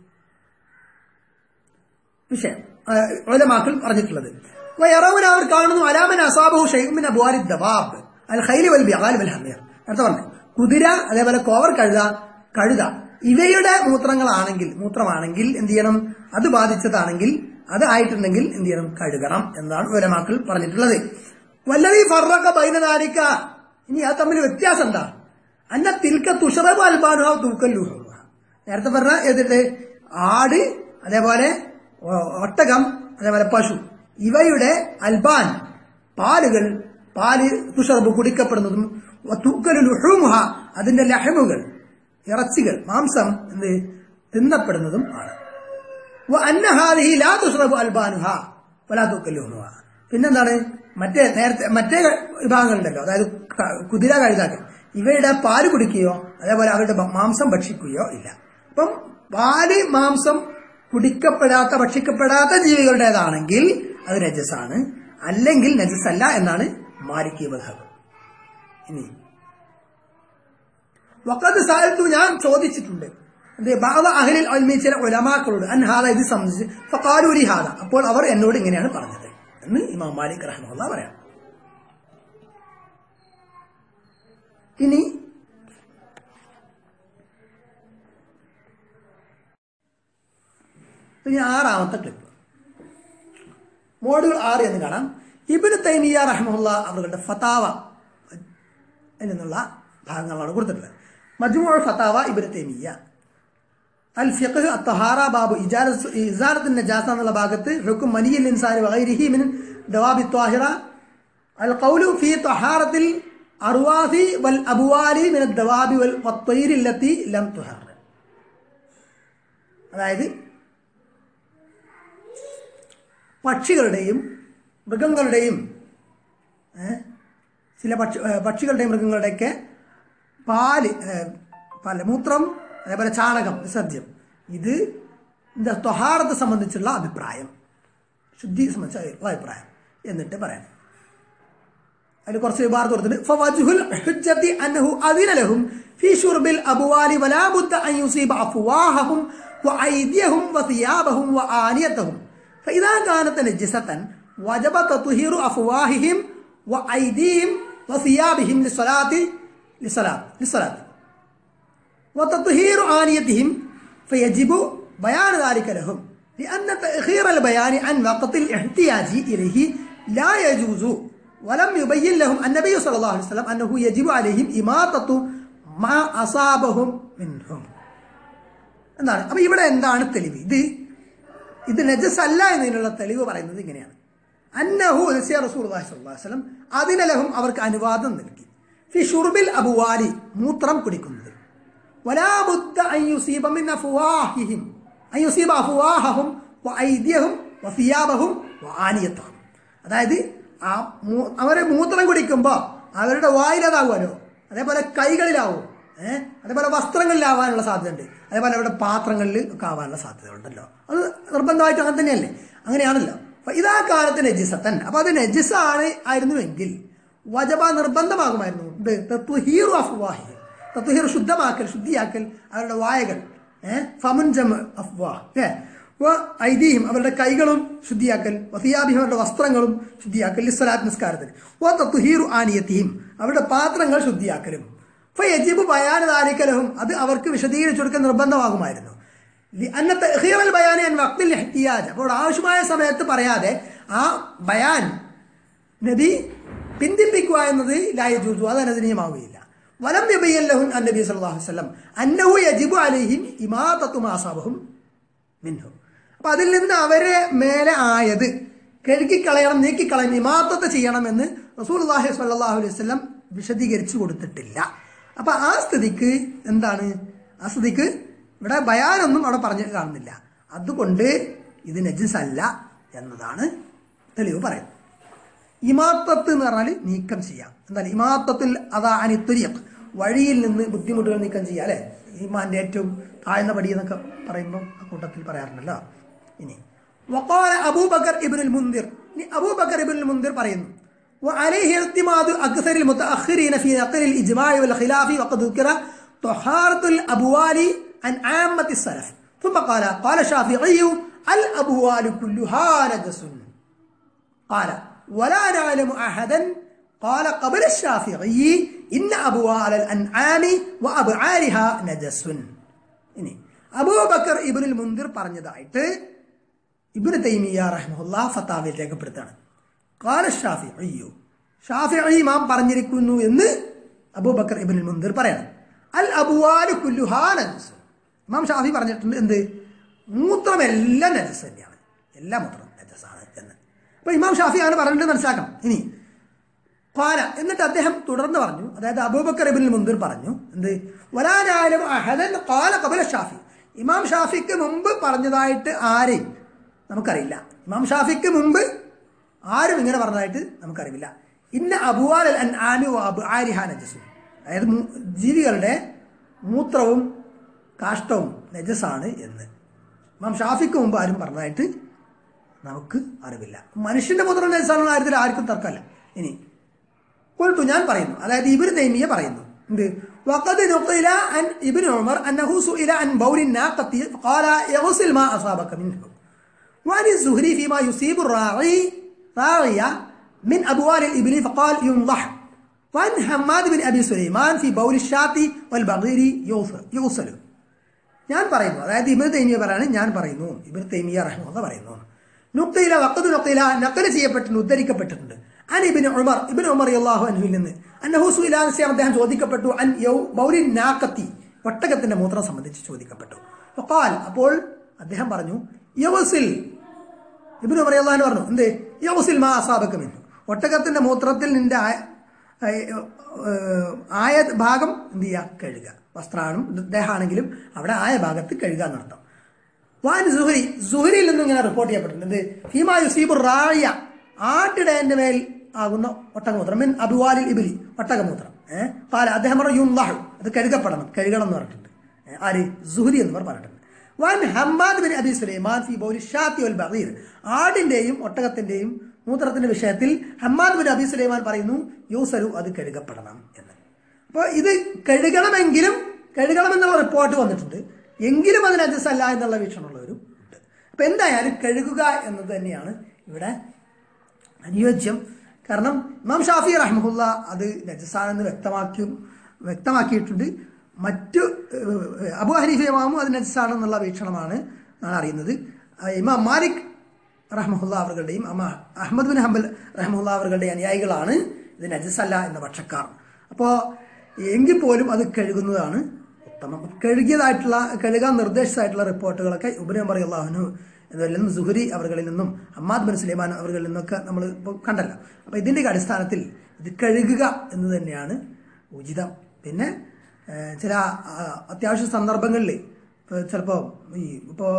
വിഷയം ഒലമാക്കൾ പറഞ്ഞിട്ടുള്ളത് വയറവൻ അവർ കാണുന്നു അലാമൻ അസാബഹു ഷെയ്ഖുമിൻ അബുവാലി ദവാബ് അൽ ഖൈലി വൽ ബിഗാൽ വൽ ഹമീർ നേരത്തെ പറഞ്ഞു കുതിര അതേപോലെ കോവർ കഴുത കഴുത ഇവയുടെ മൂത്രങ്ങളാണെങ്കിൽ മൂത്രമാണെങ്കിൽ എന്ത് ചെയ്യണം അത് ബാധിച്ചതാണെങ്കിൽ അത് ആയിട്ടുണ്ടെങ്കിൽ എന്ത് ചെയ്യണം കഴുകണം എന്നാണ് ഒലമാക്കൾ പറഞ്ഞിട്ടുള്ളത് വല്ലവി ഫറക്ക ബൈനദാരിക്ക ഇനി അത് തമ്മിൽ വ്യത്യാസം എന്താ അന്ന തിൽക്ക തുഷറബ് അൽബാനുഹ തൂക്കല്ലു നേരത്തെ പറഞ്ഞ ഏതിട്ട് ആട് അതേപോലെ ഒ- ഒട്ടകം അതേപോലെ പശു ഇവയുടെ അൽബാൻ പാലുകൾ പാല് തുഷർബ് കുടിക്കപ്പെടുന്നതും തൂക്കലു ലുഹുമുഹ അതിന്റെ ലഹമുകൾ ഇറച്ചികൾ മാംസം എന്ത് തിന്നപ്പെടുന്നതും ആണ് وأن هذه لا تشرب ألبانها ولا تؤكلونها പിന്നെന്താണ് മറ്റേ നേരത്തെ മറ്റേ വിഭാഗങ്ങളുണ്ടല്ലോ അതായത് ക- കുതിര കഴുതാക്കൾ ഇവയുടെ പാല് കുടിക്കുകയോ അതേപോലെ അവരുടെ ഭ- മാംസം ഭക്ഷിക്കുകയോ ഇല്ല അപ്പം പാല് മാംസം കുടിക്കപ്പെടാത്ത ഭക്ഷിക്കപ്പെടാത്ത ജീവികളുടേതാണെങ്കിൽ അത് നജസാണ് അല്ലെങ്കിൽ നജസല്ല എന്നാണ് മാലിക്കി ബഹബ് ഇനി വക്കത് സാലത്തു ഞാൻ ചോദിച്ചിട്ടുണ്ട് എന്ത് ബാബ അഹലിൽ അൽമി ചില ഉലമാക്കളോട് അൻഹാദ ഇത് സംബന്ധിച്ച് ഫക്കാലൂരി ഹാദ അപ്പോൾ അവർ എന്നോട് ഇങ്ങനെയാണ് പറഞ്ഞത് എന്ന് ഇമാം മാലിക് റഹ്മുള്ള പറയാം ഇനി ഇനി ആറാമത്തെ ക്ലിപ്പ് മോഡുകൾ ആറ് എന്ന് കാണാം ഇബിന് തൈമിയ റഹ്മുള്ള അവരുടെ ഫതാവ എന്നുള്ള ഭാഗങ്ങളാണ് കൊടുത്തിട്ടുള്ളത് മജ്മു ഫത്താവ ഇബിന് തേമിയ അൽ ഫിഖ് അത്തഹാറ ബാബു ഇജാറത്തിൻ നജാസ എന്നുള്ള ഭാഗത്ത് ഹുക്കും മനിയിൽ ഇൻസാരി വഗൈരിഹി മിൻ ദവാബി ത്വാഹിറ അൽ ഖൗലു ഫി തഹാറത്തിൽ അറുവാസി വൽ അബുവാലി മിന ദവാബി വൽ വത്തൈരില്ലത്തി ലം തുഹർ അതായത് പക്ഷികളുടെയും മൃഗങ്ങളുടെയും ഏ, ചില പക്ഷി ഏ, പക്ഷികളുടെയും മൃഗങ്ങളുടെയൊക്കെ പാല് ഏ, പാല് മൂത്രം അതേപോലെ ചാണകം വിസർജ്യം ഇത് എന്താ ത്വഹാറത്തെ സംബന്ധിച്ചുള്ള അഭിപ്രായം ശുദ്ധി സംബന്ധിച്ച അഭിപ്രായം എന്നിട്ട് പറയാം അതിൽ കുറച്ച് വാർത്ത കൊടുത്തിട്ടുണ്ട് ഫവജ്ഹുൽ ഹുജ്ജത്തി അന്നഹു അദിന ലഹും ഫീ ശുർബിൽ അബ്വാലി വലാ ബുദ്ദ അൻ യുസീബ അഫ്വാഹഹും വഅയ്ദിയഹും വസിയാബഹും വആനിയതഹും فإذا كانت نجسة وجب تطهير أفواههم وأيديهم وثيابهم للصلاة للصلاة للصلاة وتطهير آنيتهم فيجب بيان ذلك لهم لأن تأخير البيان عن وقت الاحتياج إليه لا يجوز ولم يبين لهم النبي صلى الله عليه وسلم أنه يجب عليهم إماطة ما أصابهم منهم എന്താണ് അപ്പൊ ഇവിടെ എന്താണ് തെളിവ് ഇത് ഇത് നജസ് അല്ല എന്നതിനുള്ള തെളിവ് പറയുന്നത് ഇങ്ങനെയാണ് അന്നഹു നസിയ റസൂലുള്ളാഹി സ്വല്ലല്ലാഹു അലൈഹി വസല്ലം അതിനലഹും അവർക്ക് അനുവാദം നൽകി ഫി ഷുർബിൽ അബുവാലി മൂത്രം കുടിക്കുന്നത് വലാ ബുദ്ദ അൻ യുസീബ മിൻ അഫ്വാഹിഹിം അൻ യുസീബ അഫ്വാഹഹും വഅയ്ദിയഹും വസിയാബഹും വആനിയതഹും അതായത് ആ മൂ- അവരെ മൂത്രം കുടിക്കുമ്പോൾ അവരുടെ വായിലതാവുമല്ലോ അതേപോലെ കൈകളിലാവും ഏഹ് അതേപോലെ വസ്ത്രങ്ങളിലാവാനുള്ള സാധ്യതയുണ്ട് അതേപോലെ അവരുടെ പാത്രങ്ങളിൽ ഒക്കെ ആവാനുള്ള സാധ്യതയുണ്ടല്ലോ അത് നിർബന്ധമായിട്ട് അങ്ങനെ തന്നെയല്ലേ അങ്ങനെയാണല്ലോ അപ്പൊ ഇതാ കാലത്ത് നജിസത്തൻ അപ്പൊ അത് നജിസാണ് ആയിരുന്നുവെങ്കിൽ വജബ നിർബന്ധമാകുമായിരുന്നു ഇത് തത്വഹീറു അഫ്വാഹി തത്വഹീർ ശുദ്ധമാക്കൽ ശുദ്ധിയാക്കൽ അവരുടെ വായകൾ ഏഹ് ഫമുൻ ജം അഫ്വാഹ് ഏ ഐതിഹ്യം അവരുടെ കൈകളും ശുദ്ധിയാക്കൽ വസിയാബിഹിം അവരുടെ വസ്ത്രങ്ങളും ശുദ്ധിയാക്കൽ ഇസ്ലാത്ത് നിസ്കാരത്തിന് ഓ തത്വഹീറു ആനിയത്തിയും അവരുടെ പാത്രങ്ങൾ ശുദ്ധിയാക്കലും ഫയജിബ് ബയാൻ ദാലിക്കലഹും അത് അവർക്ക് വിശദീകരിച്ചു കൊടുക്കാൻ നിർബന്ധമാകുമായിരുന്നു അന്ന തഹീറൽ ബയാനി അൻ വക്തിൽ ഇഹ്തിയാജ് അപ്പോൾ ആവശ്യമായ സമയത്ത് പറയാതെ ആ ബയാൻ നബി പിന്തിപ്പിക്കുക എന്നത് ലായ ജൂസു അത് അനുദനീയമാവുകയില്ല വലം യബയ്യല്ലഹുൻ അൻ നബി സല്ലല്ലാഹു അലൈഹി വസല്ലം അന്നഹു യജിബു അലൈഹിം ഇമാതത്തു മാസാബഹും മിൻഹു അപ്പൊ അതിൽ നിന്ന് അവരെ മേലെ ആയത് കഴുകിക്കളയണം നീക്കിക്കളയണം ഇമാത്തത്ത് ചെയ്യണമെന്ന് റസൂൽഹി സ്വല്ലല്ലാഹു അലൈഹി വസല്ലം വിശദീകരിച്ചു കൊടുത്തിട്ടില്ല അപ്പൊ ആ സ്ഥിതിക്ക് എന്താണ് ആ സ്ഥിതിക്ക് ഇവിടെ ബയാനൊന്നും അവിടെ പറഞ്ഞു കാണുന്നില്ല അതുകൊണ്ട് ഇത് നജിസ് അല്ല എന്നതാണ് തെളിവ് പറയുന്നത് ഇമാത്തത്ത് എന്ന് പറഞ്ഞാൽ നീക്കം ചെയ്യാം എന്താണ് ഇമാത്തത്തിൽ അതാ അനിത്തുരിയം വഴിയിൽ നിന്ന് ബുദ്ധിമുട്ടുകൾ നീക്കം ചെയ്യാം അല്ലെ ഈമാന്റെ ഏറ്റവും താഴ്ന്ന പടി എന്നൊക്കെ പറയുമ്പോൾ ആ കൂട്ടത്തിൽ പറയാറുണ്ടല്ലോ ഇനി വഖാല അബൂബക്കർ ഇബ്നുൽ മുന്തിർ ഇനി അബൂബക്കർ ഇബ്നുൽ മുന്തിർ പറയുന്നു وعليه اعتماد أكثر المتأخرين في نقل الإجماع والخلاف وقد ذكر طهارة الأبوال عن عامة السلف ثم قال قال الشافعي الأبوال كلها نجس قال ولا نعلم أحدا قال قبل الشافعي إن أبوال الأنعام وأبعالها نجس ഇനി അബൂബക്കർ ഇബിനുൽ മുന്തിർ പറഞ്ഞതായിട്ട് ഇബിന് തൈമിയ റഹ്മുല്ല ഫത്താവിൽ രേഖപ്പെടുത്താണ് കാല ഷാഫി അയ്യോ ഷാഫി ഇമാം പറഞ്ഞിരിക്കുന്നു എന്ന് അബൂബക്കർ ഇബിനുൽ മുന്തിർ പറയണം അൽ അബുവാലു കുല്ലുഹാ നജസ് ഇമാം ഷാഫി പറഞ്ഞിട്ടുണ്ട് എന്ത് മൂത്രമെല്ലാം നജസ് തന്നെയാണ് എല്ലാ മൂത്രം നജസാണ് എന്ന് അപ്പൊ ഇമാം ഷാഫി ആണ് പറഞ്ഞിട്ട് മനസ്സിലാക്കണം ഇനി ഖാല എന്നിട്ട് അദ്ദേഹം തുടർന്ന് പറഞ്ഞു അതായത് അബൂബക്കർ ഇബിൻ മുന്തിർ പറഞ്ഞു എന്ത് വലാനാലും അഹദൻ ഖാല കബല ഷാഫി ഇമാം ഷാഫിക്ക് മുമ്പ് പറഞ്ഞതായിട്ട് ആരെയും നമുക്കറിയില്ല ഇമാം ഷാഫിക്ക് മുമ്പ് ആരും ഇങ്ങനെ പറഞ്ഞതായിട്ട് നമുക്കറിയില്ല ഇന്ന അബുവാൽ അൻ ആമി അബു ആരിഹ നജസു അതായത് മൂ- ജീവികളുടെ മൂത്രവും കാഷ്ടവും നജസാണ് എന്ന് ഇമാം ഷാഫിക്ക് മുമ്പ് ആരും പറഞ്ഞതായിട്ട് നമുക്ക് അറിവില്ല മനുഷ്യന്റെ മൂത്രം നജസാണെന്ന കാര്യത്തിൽ ആർക്കും തർക്കമല്ല ഇനി കൊൽത്തു ഞാൻ പറയുന്നു അതായത് ഇബിന് തൈമിയ പറയുന്നു എന്ത് وقد نقل عن ابن عمر انه سئل عن بول الناقة قال يغسل ما اصابك منه وعن الزهري فيما يصيب الراعي راعية من ابوال الابل فقال ينضح وعن حماد بن ابي سليمان في بول الشاة والبغير يغسل يغسل ഞാൻ പറയുന്നു അതായത് ഇബിന് തൈമിയ പറയാണ് ഞാൻ പറയുന്നു ഇബിന് തൈമിയ റഹ്മുള്ള പറയുന്നു നുക്തയില വക്കത് നുക്തയില നക്കല് ചെയ്യപ്പെട്ടിട്ടുണ്ട് ഉദ്ധരിക്കപ്പെട്ടിട്ടുണ്ട് അൻ ഇബിൻ ഉമർ ഇബിൻ ഉമർ അള്ളാഹു അൻഹുവിൽ നിന്ന് അന്നഹു സുലാൻസിയാം അദ്ദേഹം ചോദിക്കപ്പെട്ടു അൻ യൗ ബൗലിൻ നാക്കത്തി ഒട്ടകത്തിന്റെ മൂത്രം സംബന്ധിച്ച് ചോദിക്കപ്പെട്ടു ഫഖാൽ അപ്പോൾ അദ്ദേഹം പറഞ്ഞു യവസിൽ ഇബിന് ഉമർ അള്ളാഹു പറഞ്ഞു എന്ത് യവസിൽ മാ അസാബക്കമിന്നു ഒട്ടകത്തിന്റെ മൂത്രത്തിൽ നിന്റെ ആയ ഏഹ് ആയ ഭാഗം എന്ത് ചെയ്യുക കഴുകുക വസ്ത്രാണും ദേഹാണെങ്കിലും അവിടെ ആയ ഭാഗത്ത് കഴുകുക എന്നർത്ഥം വാൻ സുഹരി സുഹരിയിൽ നിന്നും ഇങ്ങനെ റിപ്പോർട്ട് ചെയ്യപ്പെട്ടിട്ടുണ്ട് ഫീമാ യുസീബുർ റായ ആട്ടിടയന്റെ മേൽ ആകുന്ന ഒട്ടകമൂത്രം മിൻ അബുവാലിൽ ഇബിലി ഒട്ടകമൂത്രം ഏഹ് പാല അദ്ദേഹം പറഞ്ഞു യുംലാഹു അത് കഴുകപ്പെടണം കഴുകണം എന്ന് പറഞ്ഞിട്ടുണ്ട് ഏ, ആര് സുഹരി എന്നിവർ പറഞ്ഞിട്ടുണ്ട് വൻ ഹമ്മാദ് ബിൻ അബി സുലൈമാൻ ഫി ബൗലി ഷാത്തി വൽ ബഗീർ ആടിന്റെയും ഒട്ടകത്തിന്റെയും മൂത്രത്തിന്റെ വിഷയത്തിൽ ഹമ്മാദ് ബിൻ അബി സുലൈമാൻ പറയുന്നു യൂസലു അത് കഴുകപ്പെടണം എന്ന് അപ്പോൾ ഇത് കഴുകണമെങ്കിലും കഴുകണമെന്നുള്ള റിപ്പോർട്ട് വന്നിട്ടുണ്ട് എങ്കിലും അതിന് അജസല്ല എന്നുള്ള വീക്ഷണമുള്ളവരും ഉണ്ട് അപ്പൊ എന്തായാലും കഴുകുക എന്നത് തന്നെയാണ് ഇവിടെ അനുയോജ്യം കാരണം ഇമാം ഷാഫി റഹ്മുല്ല അത് നജസാണെന്ന് വ്യക്തമാക്കി വ്യക്തമാക്കിയിട്ടുണ്ട് മറ്റു ഏഹ്, അബു ഹനീഫ ഇമാമും അത് നജസാണെന്നുള്ള വീക്ഷണമാണ് ഞാൻ അറിയുന്നത് ആ, ഇമാം മാലിക് റഹ്മുല്ല അവர்களுടെയും അമ്മ അഹമ്മദ് ബിൻ ഹംബൽ റഹ്മുല്ല അവர்களுടെ അനുയായികളാണ് ഇത് നജസല്ല എന്ന പക്ഷക്കാർ അപ്പോൾ എങ്കിൽ പോലും അത് കഴുകുന്നതാണ് ഉത്തമം കഴുകിയതായിട്ടുള്ള കഴുകാൻ നിർദ്ദേശിച്ചതായിട്ടുള്ള റിപ്പോർട്ടുകളൊക്കെ ഉബിനെ പറയുള്ളാഹുനു എന്നതിൽ നിന്നും സുഹരി അവர்களிൽ നിന്നും അമ്മാദ് ബിൻ സുലൈമാൻ അവர்களிൽ നിന്നൊക്കെ നമ്മൾ ഇപ്പോൾ കണ്ടല്ലോ അപ്പോൾ ഇതിൻ്റെ അടിസ്ഥാനത്തിൽ ഇത് കഴുകുക എന്ന് തന്നെയാണ് ഉചിതം പിന്നെ ഏഹ്, ചില ആ, അത്യാവശ്യ സന്ദർഭങ്ങളിൽ ചിലപ്പോൾ ഈ ഇപ്പോൾ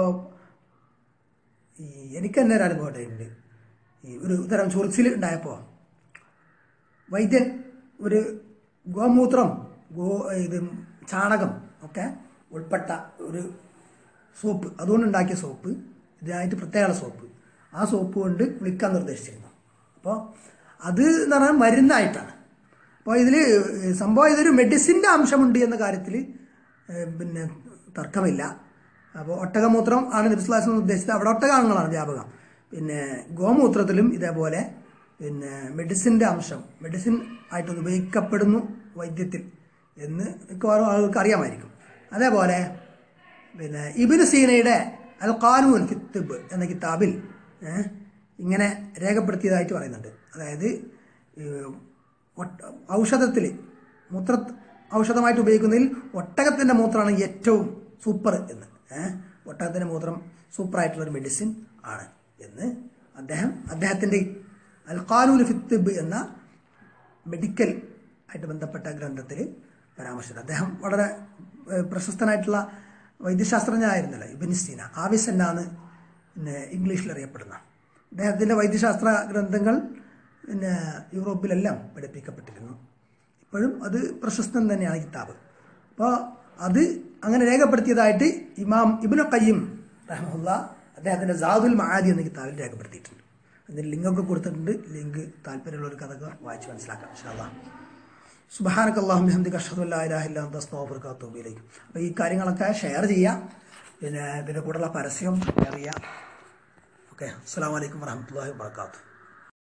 ഈ എനിക്ക് തന്നെ ഒരു അനുഭവം ഉണ്ടായിട്ടുണ്ട് ഈ ഒരു തരം ചൊറിച്ചിൽ ഉണ്ടായപ്പോൾ വൈദ്യൻ ഒരു ഗോമൂത്രം ഗോ ഇത് ചാണകം ഒക്കെ ഉൾപ്പെട്ട ഒരു സോപ്പ് അതുകൊണ്ടുണ്ടാക്കിയ സോപ്പ് ഇതിനായിട്ട് പ്രത്യേക സോപ്പ് ആ സോപ്പ് കൊണ്ട് കുളിക്കാൻ നിർദ്ദേശിച്ചിരുന്നു അപ്പോൾ അത് എന്ന് പറഞ്ഞാൽ മരുന്നായിട്ടാണ് അപ്പോൾ ഇതിൽ സംഭവം ഇതൊരു മെഡിസിൻ്റെ അംശമുണ്ട് എന്ന കാര്യത്തിൽ പിന്നെ തർക്കമില്ല അപ്പോൾ ഒട്ടകമൂത്രം ആണ് നബിസ്ലാസം ഉദ്ദേശിച്ചത് അവിടെ ഒട്ടകാംഗങ്ങളാണ് വ്യാപകം പിന്നെ ഗോമൂത്രത്തിലും ഇതേപോലെ പിന്നെ മെഡിസിൻ്റെ അംശം മെഡിസിൻ ആയിട്ട് ഉപയോഗിക്കപ്പെടുന്നു വൈദ്യത്തിൽ എന്ന് മിക്കവാറും ആളുകൾക്ക് അറിയാമായിരിക്കും അതേപോലെ പിന്നെ ഇബിന് സീനയുടെ അൽ ഖാനൂൻ ഫിത്തിബ് എന്ന കിതാബിൽ ഏഹ്, ഇങ്ങനെ രേഖപ്പെടുത്തിയതായിട്ട് പറയുന്നുണ്ട് അതായത് ഔഷധത്തിൽ മൂത്ര ഔഷധമായിട്ട് ഉപയോഗിക്കുന്നതിൽ ഒട്ടകത്തിൻ്റെ മൂത്രമാണ് ഏറ്റവും സൂപ്പർ എന്ന് ഏഹ് ഒട്ടകത്തിൻ്റെ മൂത്രം സൂപ്പറായിട്ടുള്ള ഒരു മെഡിസിൻ ആണ് എന്ന് അദ്ദേഹം അദ്ദേഹത്തിൻ്റെ അൽ ഖാനൂൻ ഫിത്തിബ് എന്ന മെഡിക്കൽ ആയിട്ട് ബന്ധപ്പെട്ട ഗ്രന്ഥത്തിൽ പരാമർശിച്ചത് അദ്ദേഹം വളരെ ഏഹ്, പ്രശസ്തനായിട്ടുള്ള വൈദ്യശാസ്ത്രജ്ഞനായിരുന്നല്ലോ ഇബിനിസ്റ്റീന ആവിസ് എന്നാണ് പിന്നെ ഇംഗ്ലീഷിൽ അറിയപ്പെടുന്ന അദ്ദേഹത്തിൻ്റെ വൈദ്യശാസ്ത്ര ഗ്രന്ഥങ്ങൾ പിന്നെ യൂറോപ്പിലെല്ലാം പഠിപ്പിക്കപ്പെട്ടിരുന്നു ഇപ്പോഴും അത് പ്രശസ്തം തന്നെയാണ് കിതാബ് അപ്പോൾ അത് അങ്ങനെ രേഖപ്പെടുത്തിയതായിട്ട് ഇമാം ഇബിനു കയ്യം റഹ്മുല്ല അദ്ദേഹത്തിൻ്റെ ജാദുൽ മഹാദി എന്ന കിതാബിൽ രേഖപ്പെടുത്തിയിട്ടുണ്ട് അതിന് ലിങ്കൊക്കെ കൊടുത്തിട്ടുണ്ട് ലിങ്ക് താല്പര്യമുള്ള കഥകൾ വായിച്ച് മനസ്സിലാക്കാം ഇൻഷാല്ലാ സുബഹാനക്ക് അള്ളാഹു ഹംദിക്ക് അഷ്ഹദുല്ലാഹില്ലാസ്തോഫർക്ക് അത്തൂബിയിലേക്ക് അപ്പോൾ ഈ കാര്യങ്ങളൊക്കെ ഷെയർ ചെയ്യാം പിന്നെ ഇതിൻ്റെ കൂടെയുള്ള പരസ്യം ഷെയർ ചെയ്യാം ഓക്കെ അസ്സാം വലൈക്കും വാഹമത്തല്ലാഹി വാത്തു